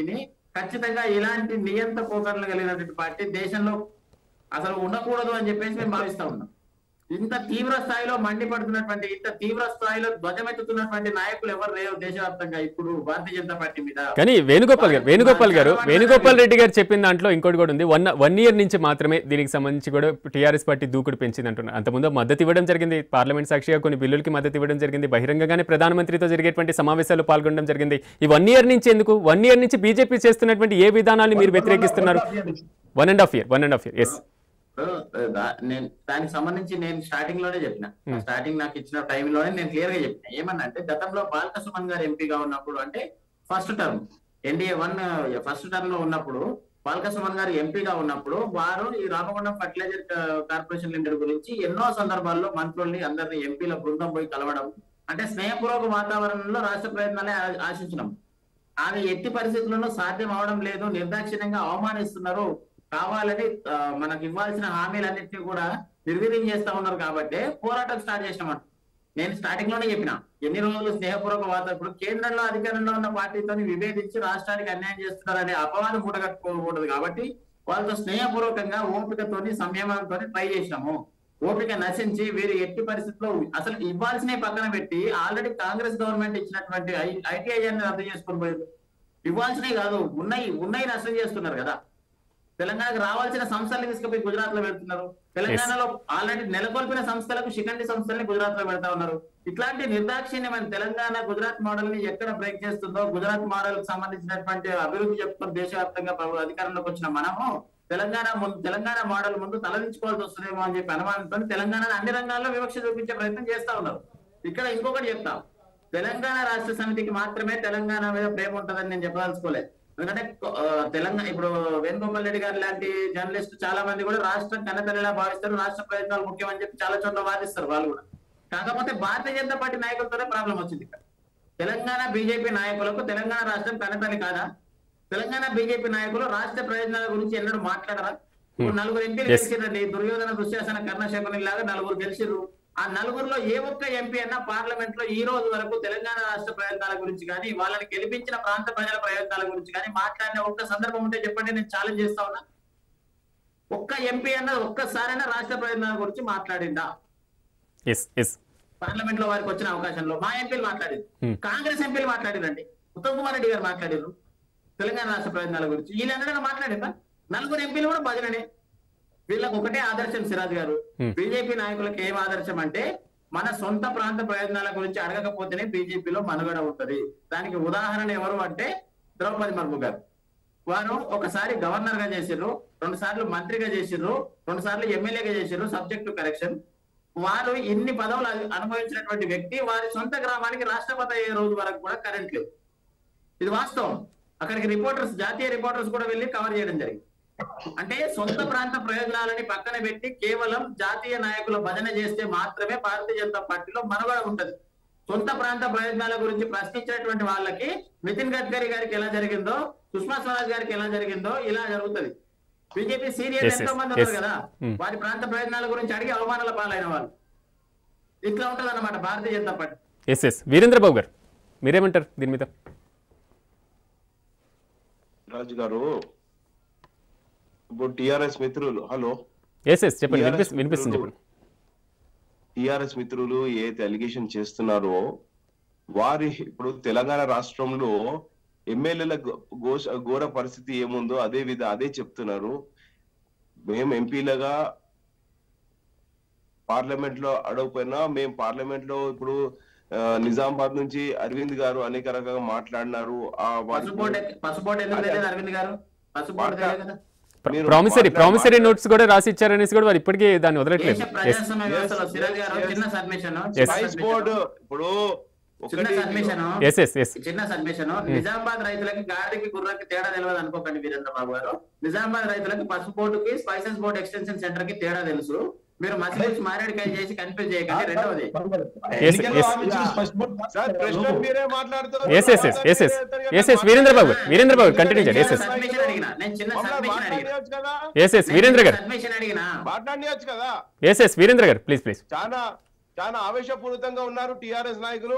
ఖచ్చితంగా ఇలాంటి నియంత పోకడలు కలిగినటువంటి పార్టీ దేశంలో అసలు ఉండకూడదు అని చెప్పేసి మేము భావిస్తా ఉన్నాం ఇంత తీవ్ర స్థాయిలో మండిపడుతున్నటువంటి ఇంత తీవ్ర స్థాయిలో ధ్వజమెత్తుతున్నటువంటి నాయకులు ఎవరు లేరు దేశవ్యాప్తంగా ఇప్పుడు భారతీయ జనతా పార్టీ మీద కానీ వేణుగోపాల్ గారు వేణుగోపాల్ గారు వేణుగోపాల్ రెడ్డి గారు చెప్పిన దాంట్లో ఇంకోటి కూడా ఉంది వన్ వన్ ఇయర్ నుంచి మాత్రమే దీనికి సంబంధించి కూడా టీఆర్ఎస్ పార్టీ దూకుడు పెంచింది అంటున్నారు అంతకుముందు మద్దతు ఇవ్వడం జరిగింది పార్లమెంట్ సాక్షిగా కొన్ని బిల్లులకి మద్దతు ఇవ్వడం జరిగింది బహిరంగంగానే ప్రధానమంత్రితో జరిగేటువంటి సమావేశాల్లో పాల్గొనడం జరిగింది ఈ వన్ ఇయర్ నుంచి ఎందుకు వన్ ఇయర్ నుంచి బీజేపీ చేస్తున్నటువంటి ఏ విధానాన్ని మీరు వ్యతిరేకిస్తున్నారు one and half year one and half year yes ఇప్పుడు దా- నేను దానికి సంబంధించి నేను స్టార్టింగ్ లోనే చెప్పిన స్టార్టింగ్ నాకు ఇచ్చిన టైంలోనే నేను క్లియర్ గా చెప్పిన ఏమన్నా అంటే గతంలో బాలక సుమన్ గారు ఎంపీగా ఉన్నప్పుడు అంటే first term NDA one first term లో ఉన్నప్పుడు బాలక సుమన్ గారు ఎంపీగా ఉన్నప్పుడు వారు ఈ రామగుండం ఫర్టిలైజర్ కార్పొరేషన్ లిమిటెడ్ గురించి ఎన్నో సందర్భాల్లో మంత్రుల్ని అందరిని ఎంపీల బృందం పోయి కలవడం అంటే స్నేహపూర్వక వాతావరణంలో రాష్ట్ర ప్రయత్నాలే ఆ- ఆశించినాం ఆమె ఎట్టి పరిస్థితుల్లోనూ సాధ్యం అవడం లేదు నిర్దాక్షిణ్యంగా అవమానిస్తున్నారు కావాలని ఆ, మనకు ఇవ్వాల్సిన హామీలన్నింటినీ కూడా నిర్వీర్యం చేస్తా ఉన్నారు కాబట్టి పోరాటం స్టార్ట్ చేసినామంట నేను స్టార్టింగ్ లోనే చెప్పిన ఎన్ని రోజులు స్నేహపూర్వక వాతావరణం ఇప్పుడు కేంద్రంలో అధికారంలో ఉన్న పార్టీతో విభేదించి రాష్ట్రానికి అన్యాయం చేస్తున్నారనే అపవాదం మూటగట్టుకోకూడదు కాబట్టి వాళ్ళతో స్నేహపూర్వకంగా ఓపికతోని సంయమనంతో ట్రై చేసినాము ఓపిక నశించి వీరు ఎట్టి పరిస్థితుల్లో అసలు ఇవ్వాల్సిన పక్కన పెట్టి ఆల్రెడీ కాంగ్రెస్ గవర్నమెంట్ ఇచ్చినటువంటి ఐటీఐ రద్దు చేసుకొని పోయారు ఇవ్వాల్సినవి కాదు ఉన్నాయి ఉన్నాయి నష్టం చేస్తున్నారు కదా తెలంగాణకు రావాల్సిన సంస్థలు తీసుకుపోయి గుజరాత్ లో పెడుతున్నారు తెలంగాణలో ఆల్రెడీ నెలకొల్పిన సంస్థలకు శిఖండి సంస్థల్ని గుజరాత్ లో పెడతా ఉన్నారు ఇట్లాంటి నిర్దాక్షిణ్యమైన తెలంగాణ గుజరాత్ మోడల్ ని ఎక్కడ బ్రేక్ చేస్తుందో గుజరాత్ మోడల్ కి సంబంధించినటువంటి అభివృద్ధి చెప్తున్న దేశవ్యాప్తంగా ప్రభు- అధికారంలోకి వచ్చిన మనము తెలంగాణ ముందు తెలంగాణ మోడల్ ముందు తలదించుకోవాల్సి వస్తుందేమో అని చెప్పి అనుమానంతో తెలంగాణ అన్ని రంగాల్లో వివక్ష చూపించే ప్రయత్నం చేస్తా ఉన్నారు ఇక్కడ ఇంకొకటి చెప్తా తెలంగాణ రాష్ట్ర సమితికి మాత్రమే తెలంగాణ మీద ప్రేమ ఉంటుందని నేను చెప్పదలుచుకోలేదు ఎందుకంటే ఆ, తెలంగాణ ఇప్పుడు వేణుగోపాల్ రెడ్డి గారు లాంటి జర్నలిస్ట్ చాలా మంది కూడా రాష్ట్రం కన్నతల్లిలా భావిస్తారు రాష్ట్ర ప్రయత్నాలు ముఖ్యమని చెప్పి చాలా చోట్ల వాదిస్తారు వాళ్ళు కూడా కాకపోతే భారతీయ జనతా పార్టీ నాయకులతోనే ప్రాబ్లం వచ్చింది ఇక్కడ తెలంగాణ బీజేపీ నాయకులకు తెలంగాణ రాష్ట్రం కన్నతల్లి కాదా తెలంగాణ బీజేపీ నాయకులు రాష్ట్ర ప్రయోజనాల గురించి ఎన్నడూ మాట్లాడరా ఇప్పుడు నలుగురు ఎంపీలు Yes. గెలిచిరండి దుర్యోధన దుశ్శాసన కర్ణశకుని లాగా నలుగురు గెలిచిర్రు ఆ నలుగురులో ఏ ఒక్క ఎంపీ అన్నా పార్లమెంట్ లో ఈ రోజు వరకు తెలంగాణ రాష్ట్ర ప్రయోజనాల గురించి కానీ వాళ్ళని గెలిపించిన ప్రాంత ప్రజల ప్రయోజనాల గురించి కానీ మాట్లాడిన ఒక్క సందర్భం ఉంటే చెప్పండి నేను ఛాలెంజ్ చేస్తా ఉన్నా ఒక్క ఎంపీ అన్న ఒక్కసారైనా రాష్ట్ర ప్రయోజనాల గురించి మాట్లాడిందా ఎస్ ఎస్ పార్లమెంట్ లో వారికి వచ్చిన అవకాశంలో మా ఎంపీలు మాట్లాడారు Hmm. కాంగ్రెస్ ఎంపీలు మాట్లాడారండి ఉత్తమ్ కుమార్ రెడ్డి గారు మాట్లాడారు తెలంగాణ రాష్ట్ర ప్రయోజనాల గురించి వీళ్ళందరూ మాట్లాడారా నలుగురు ఎంపీలు కూడా భజననే వీళ్ళకి ఒకటే ఆదర్శం సిరాజ్ గారు Hmm. బీజేపీ నాయకులకు ఏం ఆదర్శం అంటే మన సొంత ప్రాంత ప్రయోజనాల గురించి అడగకపోతేనే బీజేపీలో మనుగడ ఉంటది దానికి ఉదాహరణ ఎవరు అంటే ద్రౌపది ముర్ము గారు వారు ఒకసారి గవర్నర్ గా చేసిర్రు రెండు సార్లు మంత్రిగా చేసిర్రు రెండు సార్లు ఎమ్మెల్యేగా చేసిర్రు సబ్జెక్ట్ టు కరెక్షన్ వారు ఇన్ని పదవులు అను- అనుభవించినటువంటి వ్యక్తి వారి సొంత గ్రామానికి రాష్ట్రపతి అయ్యే రోజు వరకు కూడా కరెంట్ లేదు ఇది వాస్తవం అక్కడికి రిపోర్టర్స్ జాతీయ రిపోర్టర్స్ కూడా వెళ్ళి కవర్ చేయడం జరిగింది అంటే సొంత ప్రాంత ప్రయోజనాలని పక్కన పెట్టి కేవలం జాతీయ నాయకుల భజన చేస్తే మాత్రమే భారతీయ జనతా పార్టీలో మనుగడ ఉంటది సొంత ప్రాంత ప్రయోజనాల గురించి ప్రశ్నించినటువంటి వాళ్ళకి నితిన్ గడ్కరీ గారికి ఎలా జరిగిందో సుష్మా స్వరాజ్ గారికి ఎలా జరిగిందో ఇలా జరుగుతది బీజేపీ సీనియర్ Yes, yes, ఎంతో మంది yes. ఉన్నారు కదా Hmm. వారి ప్రాంత ప్రయోజనాల గురించి అడిగి అవమానాల పాలైన వాళ్ళు ఇట్లా ఉంటది అన్నమాట భారతీయ జనతా పార్టీ ఎస్ ఎస్ వీరేంద్రబాబు గారు మీరేమంటారు దీని మీద రాజు గారు ఇప్పుడు టిఆర్ఎస్ మిత్రులు హలో ఎస్ ఎస్ చెప్పండి TRS వినిపిస్తుంది వినిపిస్తుంది మిత్రులు- చెప్పండి టిఆర్ఎస్ మిత్రులు ఏదైతే అలిగేషన్ చేస్తున్నారో వారి ఇప్పుడు తెలంగాణ రాష్ట్రంలో ఎమ్మెల్యేల ఘోష ఘోర పరిస్థితి ఏముందో అదే విధ అదే చెప్తున్నారు మేము ఎంపీలుగా పార్లమెంట్ లో అడగపోయినా మేము పార్లమెంట్ లో ఇప్పుడు ఆ, నిజామాబాద్ నుంచి అరవింద్ గారు అనేక రకంగా మాట్లాడినారు ఆ వారి- పసుపోటు పసుపోటు ఎందుకు తెలియదు అరవింద్ గారు పసుపోటు తెలియదు కదా మీరు ప్రామిసరీ మాట్లాడ- ప్రామిసరీ నోట్స్ కూడా రాసి ఇచ్చారనేసి కూడా వారు ఇప్పటికీ దాన్ని వదలట్లేదు దేశ ఎస్ ప్రజాస్వామ్య వ్యవస్థలో Yes, సిరాజ్ గారు yes, చిన్న సబ్మిషన్ Yes. స్పైస్ బోర్డు ఇప్పుడు చిన్న ఒకటి సబ్మిషన్ ఎస్ ఎస్ ఎస్ చిన్న సబ్మిషన్ నిజామాబాద్ రైతులకి గాడికి గుర్రకి తేడా తెలియదు అనుకోకండి వీరేంద్ర బాబు గారు నిజామాబాద్ రైతులకి పసుపు బోర్డుకి స్పైసెస్ బోర్డు ఎక్స్టెన్షన్ సెంటర్ కి తేడా తెలుసు మీరు మసిలిచ్చి మారేడుకాయ చేసి కన్ఫ్యూజ్ చేయకండి రెండవది ఎన్నికల్లో yes. హామీ ఇచ్చిన స్పష్ట బోర్డు సార్ ప్రెసిడెంట్ మీరే మాట్లాడుతున్నారు yes yes yes yes yes yes yes Veerendra Babu Veerendra Babu continue చేయండి ఎస్ ఎస్ సబ్మిషన్ అడిగినా నేను చిన్న సబ్మిషన్ అడిగిన మాట్లాడవచ్చు కదా ఎస్ ఎస్ వీరేంద్ర గారు సబ్మిషన్ అడిగినా మాట్లాడవచ్చు కదా ఎస్ ఎస్ వీరేంద్ర గారు ప్లీజ్ ప్లీజ్ చాలా చాలా ఆవేశపూరితంగా ఉన్నారు టిఆర్ఎస్ నాయకులు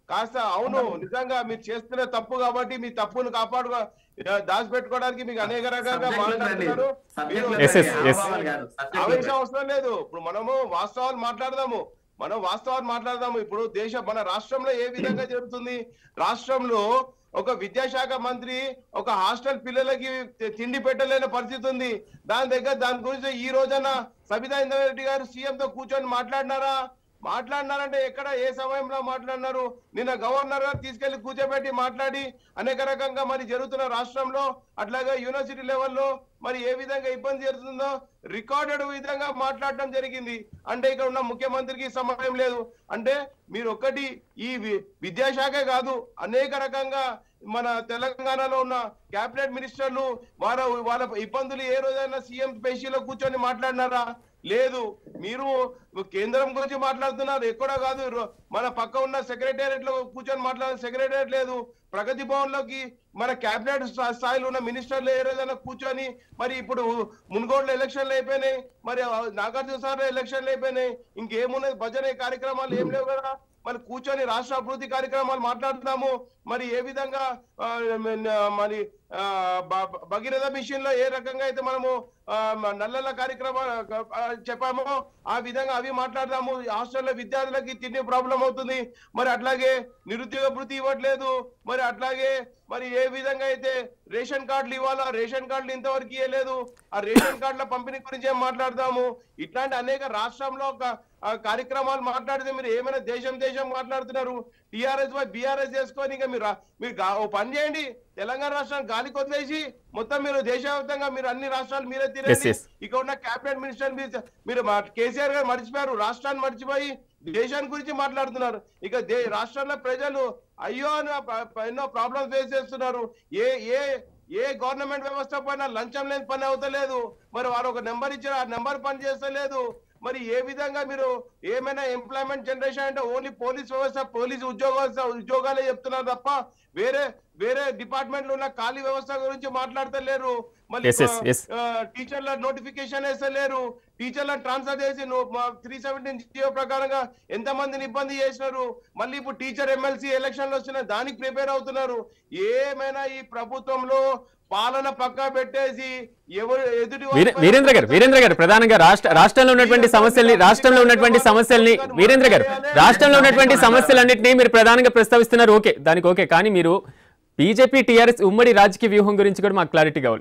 కాస్త అవును నిజంగా మీరు చేస్తున్న తప్పు కాబట్టి మీ తప్పును కాపాడు దాచిపెట్టుకోవడానికి మీకు అనేక రకంగా Subject లోకి రండి. మాట్లాడుతున్నారు Subject మీరు- లోకి Yes, yes, రండి. yes. ఆవాల్ గారు, subject లోకి ఆవేశం రండి. అవసరం లేదు ఇప్పుడు మనము వాస్తవాలు మాట్లాడదాము మనం వాస్తవాలు మాట్లాడదాము ఇప్పుడు దేశ మన రాష్ట్రంలో ఏ విధంగా జరుగుతుంది రాష్ట్రంలో ఒక విద్యాశాఖ మంత్రి ఒక హాస్టల్ పిల్లలకి తి- తిండి పెట్టలేని పరిస్థితి ఉంది దాని దగ్గర దాని గురించి ఈ రోజున సబితా ఇంద్రారెడ్డి గారు సీఎం తో కూర్చొని మాట్లాడినారా మాట్లాడినారంటే ఎక్కడ ఏ సమయంలో మాట్లాడినారు నిన్న గవర్నర్ గారు తీసుకెళ్లి కూర్చోబెట్టి మాట్లాడి అనేక రకంగా మరి జరుగుతున్న రాష్ట్రంలో అట్లాగే యూనివర్సిటీ లెవెల్లో మరి ఏ విధంగా ఇబ్బంది జరుగుతుందో రికార్డెడ్ విధంగా మాట్లాడడం జరిగింది అంటే ఇక్కడ ఉన్న ముఖ్యమంత్రికి సమయం లేదు అంటే మీరు ఒక్కటి ఈ వి- విద్యాశాఖే కాదు అనేక రకంగా మన తెలంగాణలో ఉన్న కేబినెట్ మినిస్టర్లు వాళ్ళ వాళ్ళ ఇబ్బందులు ఏ రోజైనా సీఎం పేషీలో కూర్చొని మాట్లాడినారా లేదు మీరు కేంద్రం గురించి మాట్లాడుతున్నారు ఎక్కడ కాదు రో- మన పక్క ఉన్న సెక్రటేరియట్ లో కూర్చొని మాట్లాడే సెక్రటేరియట్ లేదు ప్రగతి భవన్ లోకి మన కేబినెట్ స్థా- స్థాయిలో ఉన్న మినిస్టర్లు ఏ రోజైనా కూర్చొని మరి ఇప్పుడు మున్గోడ్లో ఎలక్షన్లు అయిపోయినాయి మరి నాగార్జున సార్ ఎలక్షన్లు అయిపోయినాయి ఇంకేమున్నది భజన కార్యక్రమాలు ఏం లేవు కదా మరి కూర్చొని రాష్ట్ర అభివృద్ధి కార్యక్రమాలు మాట్లాడుతున్నాము మరి ఏ విధంగా ఆ, మన- మరి ఆ, బ- భగీరథ మిషన్ లో ఏ రకంగా అయితే మనము ఆ, మ- నల్లల కార్యక్రమాలు ఆ, చెప్పామో ఆ విధంగా అవి మాట్లాడదాము హాస్టల్లో విద్యార్థులకి తిండి ప్రాబ్లం అవుతుంది మరి అట్లాగే నిరుద్యోగ భృతి ఇవ్వట్లేదు మరి అట్లాగే మరి ఏ విధంగా అయితే రేషన్ కార్డులు ఇవ్వాలో ఆ రేషన్ కార్డులు ఇంతవరకు ఇవ్వలేదు ఆ రేషన్ కార్డుల పంపిణీ గురించి ఏం మాట్లాడదాము ఇట్లాంటి అనేక రాష్ట్రంలో ఒక ఆ, కార్యక్రమాలు మాట్లాడితే మీరు ఏమైనా దేశం దేశం మాట్లాడుతున్నారు టిఆర్ఎస్ వై బీఆర్ఎస్ చేసుకొని ఇంకా మీరు రా- మీరు గా- ఓ పని చేయండి తెలంగాణ రాష్ట్రాన్ని గాలికి వదిలేసి మొత్తం మీరు దేశవ్యాప్తంగా మీరు అన్ని రాష్ట్రాలు మీరే Yes, తిరండి yes. ఇక్కడ ఉన్న క్యాబినెట్ మినిస్టర్ మీరు మీరు మా- కేసీఆర్ గారు మర్చిపోయారు రాష్ట్రాన్ని మర్చిపోయి దేశాన్ని గురించి మాట్లాడుతున్నారు ఇక దే రాష్ట్రంలో ప్రజలు అయ్యో అని ప- ప- ఎన్నో ప్రాబ్లమ్స్ ఫేస్ చేస్తున్నారు ఏ ఏ ఏ గవర్నమెంట్ వ్యవస్థ పైన లంచం లేని పని అవుతలేదు మరి వారు ఒక నెంబర్ ఇచ్చారు ఆ నెంబర్ పని చేస్తలేదు మరి ఏ విధంగా మీరు ఏమైనా ఎంప్లాయ్మెంట్ జనరేషన్ అంటే ఓన్లీ పోలీస్ వ్యవస్థ పోలీస్ ఉద్యోగ ఉద్యోగాలే చెప్తున్నారు తప్ప వేరే వేరే డిపార్ట్మెంట్ లో ఉన్న ఖాళీ వ్యవస్థ గురించి మాట్లాడతలేరు మళ్ళీ Yes, yes, yes. ఆ, టీచర్ల నోటిఫికేషన్ వేస్తలేరు టీచర్లను ట్రాన్స్ఫర్ చేసి త్రీ సెవెంటీన్ జియో ప్రకారంగా ఎంత మందిని ఇబ్బంది చేసినారు మళ్ళీ ఇప్పుడు టీచర్ ఎమ్మెల్సీ ఎలక్షన్లు వస్తున్నాయి దానికి ప్రిపేర్ అవుతున్నారు ఏమైనా ఈ ప్రభుత్వంలో పాలన పక్కా పెట్టేసి ఎవరు ఎదుటి వాళ్ళ వీరే- పైన వీరేంద్ర గారు వీరేంద్ర గారు ప్రధానంగా రాష్ట్ర రాష్ట్రంలో ఉన్నటువంటి సమస్యల్ని రాష్ట్రంలో ఉన్నటువంటి సమస్యల్ని వీరేంద్ర గారు రాష్ట్రంలో ఉన్నటువంటి సమస్యలన్నింటినీ మీరు ప్రధానంగా ప్రస్తావిస్తున్నారు ఓకే దానికి ఓకే కానీ మీరు బీజేపీ టీఆర్ఎస్ ఉమ్మడి రాజకీయ వ్యూహం గురించి కూడా మాకు క్లారిటీ కావాలి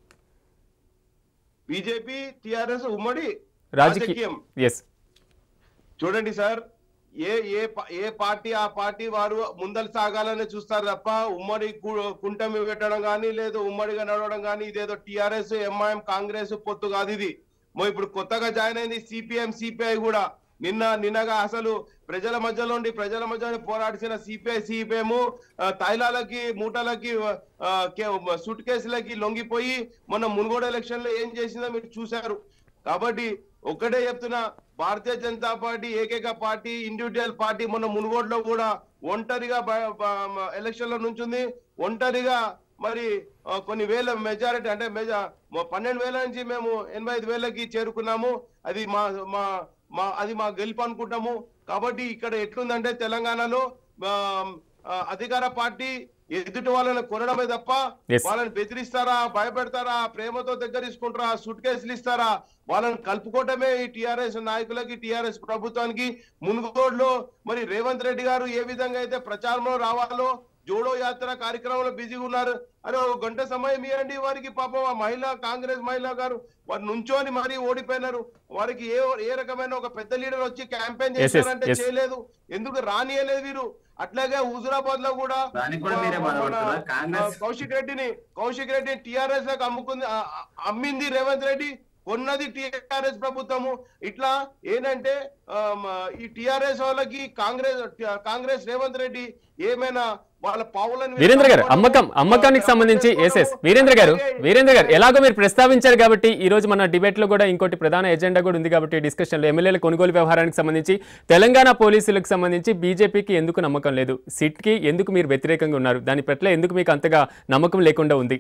బీజేపీ టిఆర్ఎస్ ఉమ్మడి రాజకీయ రాజకీయం ఎస్ చూడండి సార్ ఏ ఏ పా- ఏ పార్టీ ఆ పార్టీ వారు ముందలు సాగాలని చూస్తారు తప్ప ఉమ్మడి కు- కుంటమి పెట్టడం కానీ లేదు ఉమ్మడిగా నడవడం కానీ ఇదేదో టిఆర్ఎస్ ఎంఐఎం కాంగ్రెస్ పొత్తు కాదు ఇది మో ఇప్పుడు కొత్తగా జాయిన్ అయింది సిపిఎం సిపిఐ కూడా నిన్న నిన్నగా అసలు ప్రజల మధ్యలో ఉండి ప్రజల మధ్యలో పోరాడిసిన సిపిఐ సిపిఎం తైలాలకి మూటలకి సూట్ కేసులకి లొంగిపోయి మొన్న మునుగోడు ఎలక్షన్ లో ఏం చేసిందో మీరు చూశారు కాబట్టి ఒక్కటే చెప్తున్నా భారతీయ జనతా పార్టీ ఏకైక పార్టీ ఇండివిజువల్ పార్టీ మొన్న మునుగోడులో కూడా ఒంటరిగా ఎలక్షన్ లో నుంచింది ఒంటరిగా మరి ఆ, కొన్ని వేల మెజారిటీ అంటే మెజా మా పన్నెండు వేల నుంచి మేము ఎనభై ఐదు వేలకి చేరుకున్నాము అది మా మా మా అది మా గెలుపు అనుకుంటాము కాబట్టి ఇక్కడ ఎట్లుందంటే తెలంగాణలో ఆ, ఆ, అధికార పార్టీ ఎదుటి వాళ్ళని కొనడమే తప్ప Yes. వాళ్ళని బెదిరిస్తారా భయపెడతారా ప్రేమతో దగ్గర తీసుకుంటారా సూట్ కేసులు ఇస్తారా వాళ్ళని కలుపుకోవటమే ఈ టిఆర్ఎస్ నాయకులకి టిఆర్ఎస్ ప్రభుత్వానికి మునుగోడులో మరి రేవంత్ రెడ్డి గారు ఏ విధంగా అయితే ప్రచారంలో రావాలో జోడో యాత్ర కార్యక్రమంలో బిజీగా ఉన్నారు అరే ఒక గంట సమయం ఇవ్వండి వారికి పాపం ఆ మహిళ కాంగ్రెస్ మహిళ గారు వారు నుంచోని మరీ ఓడిపోయినారు వారికి ఏ ఏ రకమైన ఒక పెద్ద లీడర్ వచ్చి క్యాంపెయిన్ Yes, yes, చేశారంటే yes. చేయలేదు ఎందుకు రానియలేదు వీరు అట్లాగే హుజురాబాద్ లో కూడా దానికి కూడా మీరే మన- బాధపడుతున్నారా? కాంగ్రెస్- ఆ, కౌశిక్ రెడ్డిని కౌశిక్ రెడ్డి టిఆర్ఎస్ లకు అమ్ముకుంది ఆ, ఆ, అమ్మింది రేవంత్ రెడ్డి కొన్నది టిఆర్ఎస్ ప్రభుత్వము ఇట్లా ఏంటంటే ఆ, మ- ఈ టిఆర్ఎస్ వాళ్ళకి కాంగ్రెస్ కాంగ్రెస్ రేవంత్ రెడ్డి ఏమైనా వాళ్ళ పావులను వీరేంద్ర గారు అమ్మకం అమ్మకానికి సంబంధించి ఎస్ ఎస్ వీరేంద్ర గారు వీరేంద్ర గారు ఎలాగో మీరు ప్రస్తావించారు కాబట్టి ఈ రోజు మన డిబేట్ లో కూడా ఇంకోటి ప్రధాన ఎజెండా కూడా ఉంది కాబట్టి డిస్కషన్ లో ఎమ్మెల్యేల కొనుగోలు వ్యవహారానికి సంబంధించి తెలంగాణ పోలీసులకు సంబంధించి బీజేపీకి ఎందుకు నమ్మకం లేదు సిట్ కి ఎందుకు మీరు వ్యతిరేకంగా ఉన్నారు దాని పట్ల ఎందుకు మీకు అంతగా నమ్మకం లేకుండా ఉంది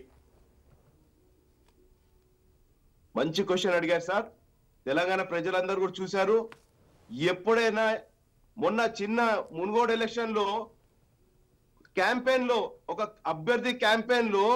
మంచి క్వశ్చన్ అడిగారు సార్ తెలంగాణ ప్రజలందరూ కూడా చూశారు ఎప్పుడైనా మొన్న చిన్న మున్గోడు ఎలక్షన్ లో క్యాంపెయిన్ లో ఒక అభ్యర్థి క్యాంపెయిన్ లో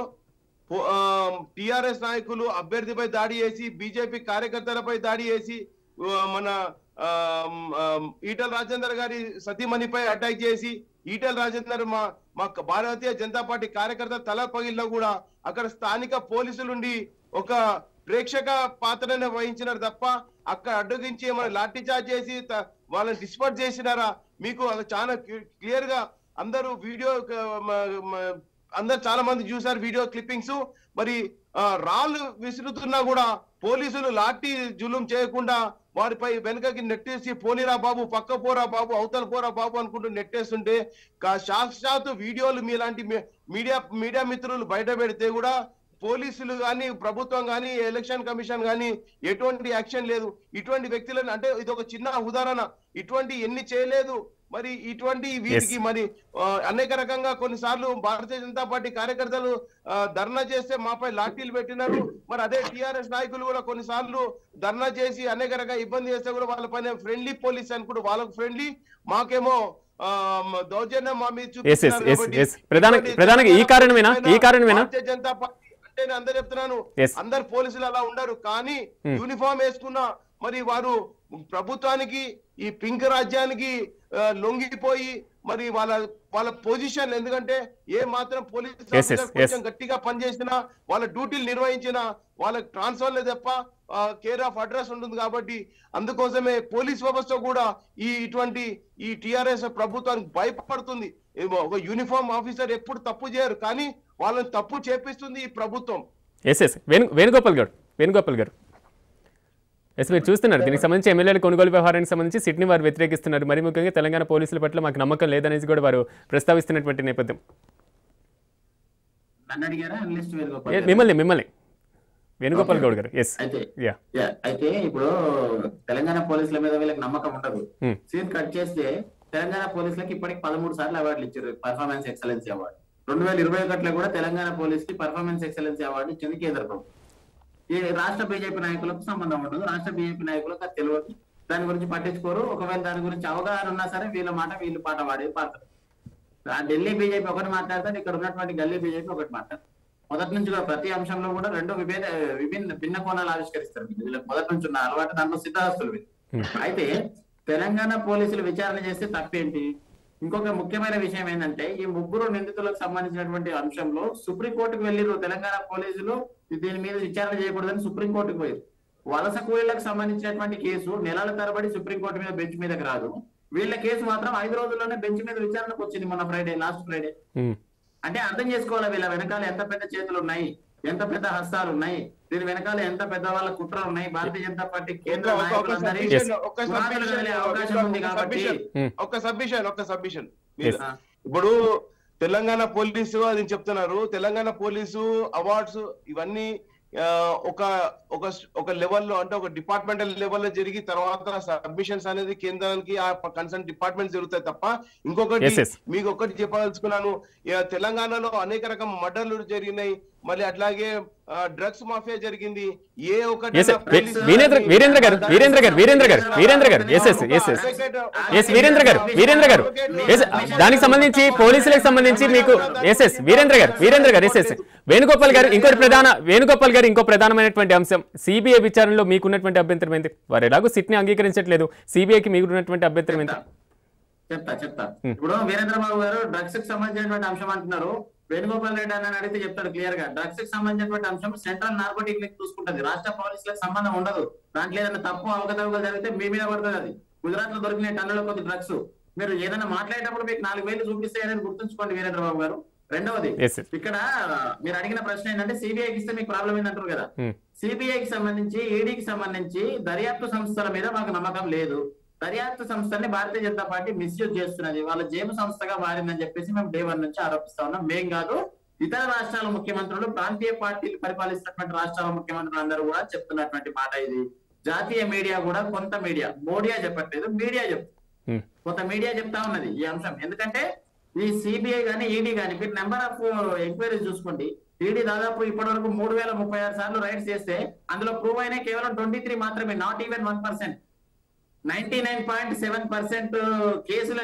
టిఆర్ఎస్ నాయకులు అభ్యర్థిపై దాడి చేసి బీజేపీ కార్యకర్తలపై దాడి చేసి ఆ, మన ఆ, ఆ, ఈటల రాజేందర్ గారి సతీమణిపై అటాక్ చేసి ఈటల రాజేందర్ మా మా భారతీయ జనతా పార్టీ కార్యకర్త తల పగిలిలో కూడా అక్కడ స్థానిక పోలీసులుండి ఒక ప్రేక్షక పాత్రనే వహించినారు తప్ప అక్కడ అడ్డగించి ఏమైనా లాఠీ చార్జ్ చేసి త- వాళ్ళని డిస్పర్స్ చేసినారా మీకు అది చాలా క్లియర్ గా అందరూ వీడియో అందరు చాలా మంది చూసారు వీడియో క్లిప్పింగ్స్ మరి ఆ, రాళ్ళు విసురుతున్నా కూడా పోలీసులు లాఠీ జులుం చేయకుండా వారిపై వెనకకి నెట్టేసి పోనీరా బాబు పక్క పోరా బాబు అవతల పోరా బాబు అనుకుంటూ నెట్టేస్తుంటే కా- సాక్షాత్తు వీడియోలు మీలాంటి మీ- మీడియా మీడియా మిత్రులు బయట పెడితే కూడా పోలీసులు కానీ ప్రభుత్వం కానీ ఎలక్షన్ కమిషన్ కానీ ఎటువంటి యాక్షన్ లేదు ఇటువంటి వ్యక్తులను అంటే ఇది ఒక చిన్న ఉదాహరణ ఇటువంటి ఎన్ని చేయలేదు మరి ఇటువంటి వీటికి మరి ఆ, అనేక రకంగా కొన్నిసార్లు భారతీయ జనతా పార్టీ కార్యకర్తలు ఆ, ధర్నా చేస్తే మాపై లాఠీలు పెట్టినారు మరి అదే టిఆర్ఎస్ నాయకులు కూడా కొన్నిసార్లు ధర్నా చేసి అనేక రకాల ఇబ్బంది చేస్తే కూడా వాళ్ళ పైన ఫ్రెండ్లీ పోలీస్ అనుకుంటూ వాళ్ళకు ఫ్రెండ్లీ మాకేమో ఆ, మ- దౌర్జన్యం మా మీద yes, చూపిస్తున్నారు yes, కాబట్టి yes. ప్రధాన- ఇటువంటి ప్రధానంగా ఈ కారణమేనా? ఈ కారణమేనా? భారతీయ జనతా పార్టీ అంటే నేను అందరు చెప్తున్నాను Yes. అందరు పోలీసులు అలా ఉండరు కానీ Hmm. యూనిఫామ్ వేసుకున్న మరి వారు ప్రభుత్వానికి ఈ పింక్ రాజ్యానికి ఆ, లొంగిపోయి మరి వాళ్ళ వాళ్ళ పొజిషన్ ఎందుకంటే ఏ మాత్రం police Yes, yes, officer yes. కొంచెం గట్టిగా పనిచేసినా వాళ్ళ డ్యూటీలు నిర్వహించిన వాళ్ళకి ట్రాన్స్ఫర్ తప్ప కేర్ ఆఫ్ అడ్రస్ ఉంటుంది కాబట్టి అందుకోసమే పోలీస్ వ్యవస్థ కూడా ఈ ఇటువంటి ఈ టిఆర్ఎస్ ప్రభుత్వానికి భయపడుతుంది ఏమో ఒక యూనిఫామ్ ఆఫీసర్ ఎప్పుడు తప్పు చేయరు కానీ వాళ్ళని తప్పు చేపిస్తుంది ఈ ప్రభుత్వం ఎస్ ఎస్ వేణు వేణుగోపాల్ గారు వేణుగోపాల్ గారు ఎస్ మీరు చూస్తున్నారు దీనికి సంబంధించి ఎమ్మెల్యేల కొనుగోలు వ్యవహారానికి సంబంధించి సిట్ని వారు వ్యతిరేకిస్తున్నారు మరి ముఖ్యంగా తెలంగాణ పోలీసుల పట్ల మాకు నమ్మకం లేదనేసి కూడా వారు ప్రస్తావిస్తున్నటువంటి నేపథ్యం నన్ను అడిగారా అనలిస్ట్ ఏ, వేణుగోపాల్ గారు? మిమ్మల్ని మిమ్మల్ని వేణుగోపాల్ గౌడ్ గారు ఎస్ అయితే యా యా, అయితే ఇప్పుడు తెలంగాణ పోలీసుల మీద వీళ్ళకి నమ్మకం ఉండదు Hmm. సీన్ కట్ చేస్తే తెలంగాణ పోలీసులకి ఇప్పటికి పదమూడు సార్లు అవార్డులు ఇచ్చారు పర్ఫార్మెన్స్ ఎక్సలెన్సీ అవార్డు రెండు వేల ఇరవై ఒకటిలో కూడా తెలంగాణ పోలీస్ కి పర్ఫార్మెన్స్ ఎక్సలెన్సీ అవార్డు ఇచ్చింది కేంద్ర ప్రభుత్వం ఈ రాష్ట్ర బీజేపీ నాయకులకు సంబంధం ఉండదు రాష్ట్ర బీజేపీ నాయకులకు అది తెలియదు దాని గురించి పట్టించుకోరు ఒకవేళ దాని గురించి అవగాహన ఉన్నా సరే వీళ్ళ మాట వీళ్ళు పాట పాడేది పాడతారు ఆ ఢిల్లీ బీజేపీ ఒకటి మాట్లాడతారు ఇక్కడ ఉన్నటువంటి గల్లీ బీజేపీ ఒకటి మాట్లాడతారు మొదటి నుంచి కూడా ప్రతి అంశంలో కూడా రెండు విభేద విభిన్న భిన్న కోణాలు ఆవిష్కరిస్తారు వీళ్ళకి మొదటి నుంచి ఉన్న అలవాటు దాంట్లో సిద్ధాస్తులు వీళ్ళు. అయితే తెలంగాణ పోలీసులు విచారణ చేస్తే తప్పేంటి ఇంకొక ముఖ్యమైన విషయం ఏంటంటే ఈ ముగ్గురు నిందితులకు సంబంధించినటువంటి అంశంలో సుప్రీంకోర్టుకు వెళ్ళిరు తెలంగాణ పోలీసులు దీని మీద విచారణ చేయకూడదని సుప్రీంకోర్టుకు పోయారు వలస కూలీలకు సంబంధించినటువంటి కేసు నెలల తరబడి సుప్రీంకోర్టు మీద బెంచ్ మీదకి రాదు వీళ్ళ కేసు మాత్రం ఐదు రోజుల్లోనే బెంచ్ మీద విచారణకు వచ్చింది మొన్న ఫ్రైడే లాస్ట్ ఫ్రైడే ఉమ్. అంటే అర్థం చేసుకోవాలి వీళ్ళ వెనకాల ఎంత పెద్ద చేతులు ఉన్నాయి ఎంత పెద్ద హస్తాలు ఉన్నాయి దీని వెనకాల ఎంత పెద్ద వాళ్ళ కుట్రలు ఉన్నాయి భారతీయ జనతా పార్టీ కేంద్ర ఒక- ఒక నాయకులందరి submission, ఒక పునాదులు submission, కదిలే అవకాశం ఉంది ఒక కాబట్టి submission, Hmm. ఒక సబ్మిషన్ ఒక సబ్మిషన్ Yes. ఆ, ఇప్పుడు తెలంగాణ పోలీసు అది చెప్తున్నారు తెలంగాణ పోలీసు అవార్డ్స్ ఇవన్నీ ఆ, ఒక ఒక ఒక లెవెల్లో అంటే ఒక డిపార్ట్మెంటల్ లెవెల్లో జరిగి తర్వాత సబ్మిషన్స్ అనేది కేంద్రానికి ఆ కన్సర్న్ డిపార్ట్మెంట్ జరుగుతాయి తప్ప ఇంకొకటి Yes, yes. మీకు ఒకటి చెప్పదలుచుకున్నాను ఇక తెలంగాణలో అనేక రకం మర్డర్లు జరిగినాయి మళ్ళీ అట్లాగే డ్రగ్స్ మాఫియా జరిగింది ఏ ఒకటి ఎస్ వీరేంద్ర వీరేంద్ర గారు వీరేంద్ర గారు వీరేంద్ర గారు వీరేంద్ర గారు yes yes yes yes yes Veerendra గారు వీరేంద్ర గారు ఎస్ దానికి సంబంధించి పోలీసులకు సంబంధించి మీకు ఎస్ ఎస్ వీరేంద్ర గారు వీరేంద్ర గారు ఎస్ ఎస్ వేణుగోపాల్ గారు ఇంకోటి ప్రధాన వేణుగోపాల్ గారు ఇంకో ప్రధానమైనటువంటి అంశం సిబిఐ విచారణలో మీకున్నటువంటి అభ్యంతరం ఏంటి వారు ఎలాగో సిట్ని అంగీకరించట్లేదు సిబిఐకి మీకున్నటువంటి అభ్యంతరం ఏంటి చెప్తా చెప్తా Hmm. ఇప్పుడు వీరేంద్ర బాబు గారు డ్రగ్స్ కి సంబంధించినటువంటి అంశం అంటున్నారు వేణుగోపాల్ రెడ్డి అని అడిగితే చెప్తాడు క్లియర్ గా డ్రగ్స్ కి సంబంధించినటువంటి అంశం సెంట్రల్ నార్కోటిక్ లింక్ చూసుకుంటది రాష్ట్ర పోలీసులకు సంబంధం ఉండదు దాంట్లో ఏదైనా తప్పు అవకతవకలు జరిగితే మీ మీద పడుతుంది అది గుజరాత్ లో దొరికిన టన్నుల కొద్ది డ్రగ్స్ మీరు ఏదైనా మాట్లాడేటప్పుడు మీకు నాలుగు వేలు చూపిస్తే ఏదైనా గుర్తుంచుకోండి వీరేంద్ర బాబు గారు రెండవది ఎస్ ఎస్ ఇక్కడ మీరు అడిగిన ప్రశ్న ఏంటంటే సిబిఐకి ఇస్తే మీకు ప్రాబ్లం ఏంటంటారు కదా Hmm. సిబిఐకి సంబంధించి ఈడీకి సంబంధించి దర్యాప్తు సంస్థల మీద మాకు నమ్మకం లేదు దర్యాప్తు సంస్థల్ని భారతీయ జనతా పార్టీ మిస్యూజ్ చేస్తున్నది వాళ్ళ జేబు సంస్థగా మారిందని చెప్పేసి మేము డే వన్ నుంచి ఆరోపిస్తా ఉన్నాం మేం కాదు ఇతర రాష్ట్రాల ముఖ్యమంత్రులు ప్రాంతీయ పార్టీలు పరిపాలిస్తున్నటువంటి రాష్ట్రాల ముఖ్యమంత్రులు అందరూ కూడా చెప్తున్నటువంటి మాట ఇది జాతీయ మీడియా కూడా కొంత మీడియా మోడియా చెప్పట్లేదు మీడియా చెప్తుంది Hmm. కొంత మీడియా చెప్తా ఉన్నది ఈ అంశం ఎందుకంటే ఈ సిబిఐ గానీ ఈడీ గానీ మీరు నెంబర్ ఆఫ్ ఎంక్వైరీస్ చూసుకోండి ఈడీ దాదాపు ఇప్పటి వరకు మూడు వేల ముప్పై ఆరు సార్లు రైడ్స్ చేస్తే అందులో ప్రూవ్ అయిన కేవలం ట్వంటీ త్రీ మాత్రమే not even one percent ninety nine point seven percent కేసులని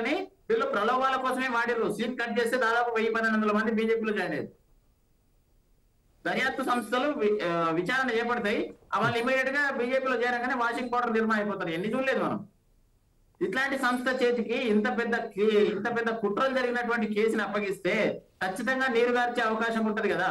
వీళ్ళు ప్రలోభాల కోసమే వాడిర్రు సీట్ కట్ చేస్తే దాదాపు వెయ్యి పన్నెండు వందల మంది బీజేపీలో జాయిన్ అయ్యారు దర్యాప్తు సంస్థలు వి- ఆ, విచారణ చేపడతాయి ఆ వాళ్ళు ఇమీడియట్ గా బీజేపీలో చేరగానే వాషింగ్ పౌడర్ నిర్మాణం అయిపోతారు ఎన్ని చూడలేదు మనం ఇట్లాంటి సంస్థ చేతికి ఇంత పెద్ద కే- ఇంత పెద్ద కుట్రలు జరిగినటువంటి కేసుని అప్పగిస్తే ఖచ్చితంగా నీరు గార్చే అవకాశం ఉంటది కదా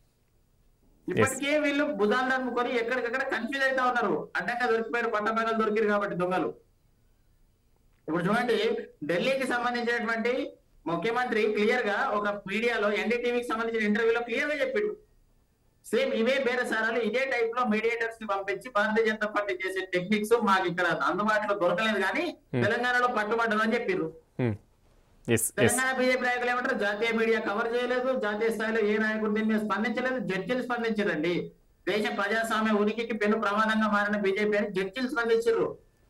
ఇప్పటికే వీళ్ళు భుజాలు నమ్ముకొని ఎక్కడికక్కడ కన్ఫ్యూజ్ అవుతా ఉన్నారు అడ్డంగా దొరికిపోయారు పట్టపగలు దొరికిరు కాబట్టి దొంగలు ఇప్పుడు చూడండి ఢిల్లీకి సంబంధించినటువంటి ముఖ్యమంత్రి క్లియర్ గా ఒక మీడియాలో ఎన్డీటీవీకి సంబంధించిన ఇంటర్వ్యూలో క్లియర్ గా చెప్పాడు సేమ్ ఇవే బేరసారాలు ఇదే టైప్ లో మీడియేటర్స్ ని పంపించి భారతీయ జనతా పార్టీ చేసే టెక్నిక్స్ మాకు ఇక్కడ అందుబాటులో దొరకలేదు కానీ తెలంగాణలో పట్టుబడ్డదు అని చెప్పారు ఎస్ ఎస్ తెలంగాణ బీజేపీ నాయకులు ఏమంటారు జాతీయ మీడియా కవర్ చేయలేదు జాతీయ స్థాయిలో ఏ నాయకుడు దీని మీద స్పందించలేదు జడ్జిలు స్పందించారండి దేశ ప్రజాస్వామ్య ఉనికికి పెను ప్రమాదంగా మారిన బీజేపీ అని జడ్జిలు స్పందించారు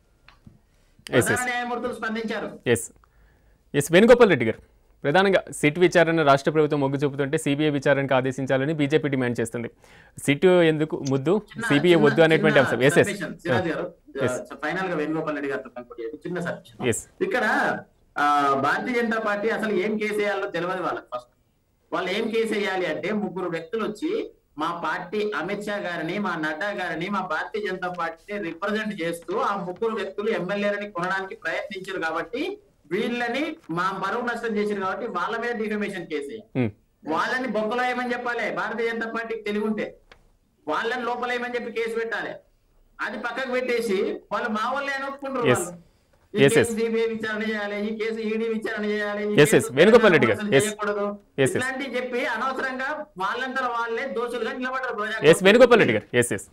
ఎస్ ప్రధాన ఎస్ న్యాయమూర్తులు స్పందించారు ఎస్ ఎస్ వేణుగోపాల్ రెడ్డి గారు ప్రధానంగా సిట్ విచారణ రాష్ట్ర ప్రభుత్వం మొగ్గు చూపుతుంటే సిబిఐ విచారణకు ఆదేశించాలని బీజేపీ డిమాండ్ చేస్తుంది సిట్ ఎందుకు ముద్దు చిన్న- సిబిఐ చిన్న- వద్దు అనేటువంటి చిన్న అంశం ఎస్ ఎస్ submission. సిరాజ్ గారు Yes. ఫైనల్ గా వేణుగోపాల్ రెడ్డి గారితో conclude చేయండి. చిన్న సబ్మిషన్ ఎస్ ఇక్కడ ఆ, భారతీయ జనతా పార్టీ అసలు ఏం కేసు వేయాలో తెలియదు వాళ్ళకి ఫస్ట్ వాళ్ళు ఏం కేసు వేయాలి అంటే ముగ్గురు వ్యక్తులు వచ్చి మా పార్టీ అమిత్ షా గారిని మా నడ్డా గారిని మా భారతీయ జనతా పార్టీని రిప్రజెంట్ చేస్తూ ఆ ముగ్గురు వ్యక్తులు ఎమ్మెల్యేలని కొనడానికి ప్రయత్నించారు కాబట్టి వీళ్ళని మా పరువు నష్టం చేశారు కాబట్టి వాళ్ళ మీద డిఫమేషన్ కేసు వేయాలి. వాళ్ళని బొక్కలో ఏమని చెప్పాలి భారతీయ జనతా పార్టీకి తెలివి ఉంటే వాళ్ళని లోపల ఏమని చెప్పి కేసు పెట్టాలి అది పక్కకు పెట్టేసి వాళ్ళు మా వాళ్ళే అనుకుంటారు Yes. వాళ్ళు. ఈ Yes, కేసు yes. CBI విచారణ చేయాలి ఈ కేసు ఈడీ విచారణ చేయాలి ఈ Yes, yes. Case Venugopal Reddy గారు. అసలు Yes. చేయకూడదు. Yes, yes. ఇట్లాంటివి చెప్పి అనవసరంగా వాళ్ళంతా వాళ్ళే దోషులుగా నిలబడరు ప్రజా ఎస్ వేణుగోపాల్ రెడ్డి గారు ఎస్ ఎస్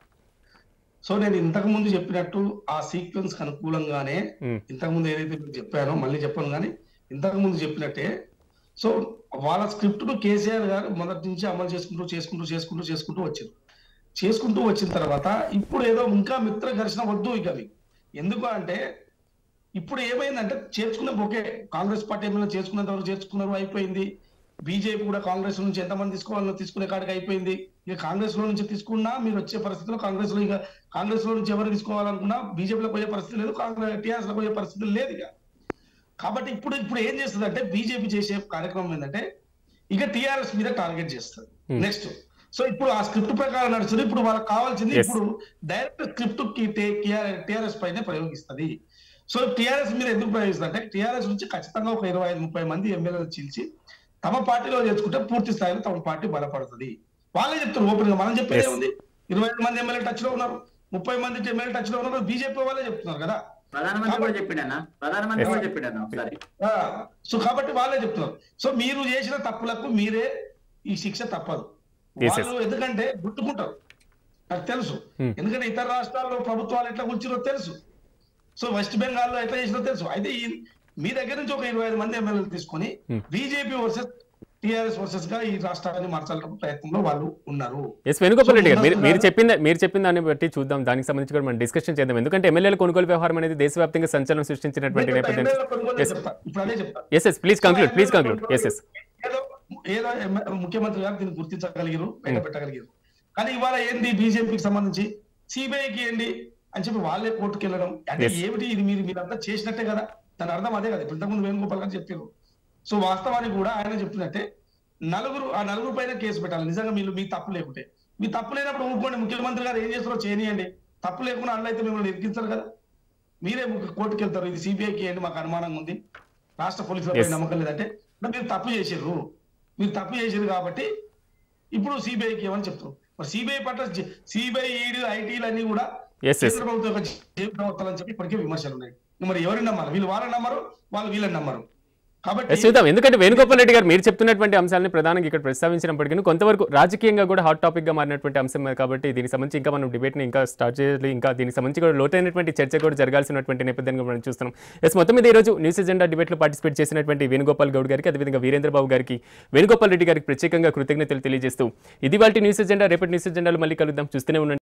సో నేను ఇంతకు ముందు చెప్పినట్టు ఆ సీక్వెన్స్ కి అనుకూలంగానే Hmm. ఇంతకు ముందు ఏదైతే మీకు చెప్పానో మళ్ళీ చెప్పాను కానీ ఇంతకు ముందు చెప్పినట్టే సో వాళ్ళ స్క్రిప్ట్ ను కేసీఆర్ గారు మొదటి నుంచి అమలు చేసుకుంటూ చేసుకుంటూ చేసుకుంటూ చేసుకుంటూ వచ్చారు చేసుకుంటూ వచ్చిన తర్వాత ఇప్పుడు ఏదో ఇంకా మిత్ర ఘర్షణ వద్దు ఇక మీకు ఎందుకు అంటే ఇప్పుడు ఏమైందంటే చేర్చుకున్న ఓకే కాంగ్రెస్ పార్టీ ఏమైనా చేర్చుకున్నంత వరకు చేర్చుకున్నారు అయిపోయింది బీజేపీ కూడా కాంగ్రెస్ నుంచి ఎంతమంది తీసుకోవాలో తీసుకునే కాడికి అయిపోయింది ఇక కాంగ్రెస్ లో నుంచి తీసుకున్నా మీరు వచ్చే పరిస్థితిలో కాంగ్రెస్ లో ఇక కాంగ్రెస్ లో నుంచి ఎవరు తీసుకోవాలనుకున్నా బీజేపీలో పోయే పరిస్థితి లేదు కాంగ్రెస్ టీఆర్ఎస్ లో పోయే పరిస్థితి లేదు ఇక కాబట్టి ఇప్పుడు ఇప్పుడు ఏం చేస్తుంది అంటే బీజేపీ చేసే కార్యక్రమం ఏంటంటే ఇక టిఆర్ఎస్ మీద టార్గెట్ చేస్తుంది Hmm. నెక్స్ట్ సో ఇప్పుడు ఆ స్క్రిప్ట్ ప్రకారం నడుస్తుంది ఇప్పుడు వాళ్ళకి కావాల్సింది Yes. ఇప్పుడు డైరెక్ట్ స్క్రిప్ట్ కి టిఆర్ఎస్ పైనే ప్రయోగిస్తుంది సో టిఆర్ఎస్ మీద ఎందుకు ప్రయోగిస్తుంది అంటే టిఆర్ఎస్ నుంచి ఖచ్చితంగా ఒక ఇరవై ఐదు ముప్పై మంది ఎమ్మెల్యేలు చీల్చి తమ పార్టీలో చేసుకుంటే పూర్తి స్థాయిలో తమ పార్టీ బలపడుతుంది వాళ్ళే చెప్తారు ఓపెన్ గా మనం చెప్పేదే Yes. ఉంది ఇరవై ఐదు మంది ఎమ్మెల్యే టచ్ లో ఉన్నారు ముప్పై మంది ఎమ్మెల్యే టచ్ లో ఉన్నారు బీజేపీ వాళ్ళే చెప్తున్నారు కదా ప్రధానమంత్రి కూడా చెప్పాడన్నా ప్రధానమంత్రి కూడా చెప్పాడన్నా ఒకసారి ఆ, సో కాబట్టి వాళ్ళే చెప్తున్నారు సో మీరు చేసిన తప్పులకు మీరే ఈ శిక్ష తప్పదు Yes, yes. వాళ్ళు ఎందుకంటే గుర్తుకుంటారు నాకు తెలుసు Hmm. ఎందుకంటే ఇతర రాష్ట్రాల్లో ప్రభుత్వాలు ఎట్లా కూర్చురో తెలుసు సో వెస్ట్ బెంగాల్లో ఎట్లా చేసినో తెలుసు అయితే ఈ- మీ దగ్గర నుంచి ఒక ఇరవై ఐదు మంది ఎమ్మెల్యేలు తీసుకొని Hmm. BJP versus TRS versus గా ఈ రాష్ట్రాన్ని మార్చాలనే ప్రయత్నంలో వాళ్ళు ఉన్నారు ఎస్ వేణుగోపాల్ రెడ్డి గారు మీరు సో మీరు చెప్పింది మీరు చెప్పిన దాన్ని బట్టి చూద్దాం దానికి సంబంధించి కూడా మనం డిస్కషన్ చేద్దాం ఎందుకంటే ఎమ్మెల్యేల కొనుగోలు వ్యవహారం అనేది దేశవ్యాప్తంగా సంచలనం సృష్టించినటువంటి నేను నేపథ్యం ఎమ్మెల్యేల కొనుగోలు Yes. చెప్తా. ఇప్పుడు అదే చెప్తా yes yes please conclude please conclude yes yes ఏదో ఏదో ఎమ్మె- ముఖ్యమంత్రి గారు దీన్ని గుర్తించగలిగారు బయట పెట్టగలిగారు కానీ ఇవాళ ఏంది బీజేపీకి సంబంధించి సిబిఐకి ఏంటి అని చెప్పి వాళ్ళే కోర్టుకు వెళ్ళడం అంటే Yes. ఏమిటి ఇది మీరు మీరంతా చేసినట్టే కదా దాని అర్థం అదే కదా ఇప్పుడు ఇంతకుముందు వేణుగోపాల్ గారు చెప్పారు సో వాస్తవానికి కూడా ఆయన చెప్పినట్టే నలుగురు ఆ నలుగురు పైన కేసు పెట్టాలి నిజంగా మీరు మీ తప్పు లేకుంటే మీ తప్పు లేనప్పుడు ఊరుకోండి ముఖ్యమంత్రి గారు ఏం చేస్తారో చేయనియండి తప్పు లేకుండా అట్లయితే మిమ్మల్ని ఇరికించారు కదా మీరే ముఖ్య- కోర్టుకు వెళ్తారు ఇది సిబిఐకి ఏంటి మాకు అనుమానంగా ఉంది రాష్ట్ర పోలీసులపై Yes. నమ్మకం లేదంటే మరి మీరు తప్పు చేసారు మీరు తప్పు చేసారు కాబట్టి ఇప్పుడు సిబిఐకి ఏమని చెప్తారు మరి సిబిఐ పట్ల సిబిఐ ఈడీ ఐటీలు అన్ని కూడా ఎస్ ఎస్ కేంద్ర ప్రభుత్వం యొక్క జైలు ప్రవర్తనలు అని చెప్పి ఇప్పటికే విమర్శలు ఉన్నాయి మరి ఎవరిని నమ్మాలి వీళ్ళు వాళ్ళని నమ్మరు వాళ్ళు వీళ్ళని నమ్మరు కాబట్టి ఎస్ చూద్దాం ఎందుకంటే వేణుగోపాల్ రెడ్డి గారు మీరు చెప్తున్నటువంటి అంశాలని ప్రధానంగా ఇక్కడ ప్రస్తావించినప్పటికీ కొంతవరకు రాజకీయంగా కూడా హాట్ టాపిక్ గా మారినటువంటి అంశం కాబట్టి దీనికి సంబంధించి ఇంకా మనం debate ని ఇంకా స్టార్ట్ చేయాలి ఇంకా దీనికి సంబంధించి కూడా లోతైనటువంటి చర్చ కూడా జరగాల్సినటువంటి నేపథ్యంగా మనం చూస్తున్నాం ఎస్ మొత్తం మీద ఈ రోజు న్యూస్ ఎజెండా డిబేట్లో పార్టిసిపేట్ చేసినటువంటి వేణుగోపాల్ గౌడ్ గారికి అదేవిధంగా వీరేంద్రబాబు గారికి వేణుగోపాల్ రెడ్డి గారికి ప్రత్యేకంగా కృతజ్ఞతలు తెలియజేస్తూ ఇది వాళ్ళ న్యూస్ ఎజెండా రేపటి న్యూస్ ఎజెండాలో మళ్ళీ కలుద్దాం చూస్తూనే ఉండండి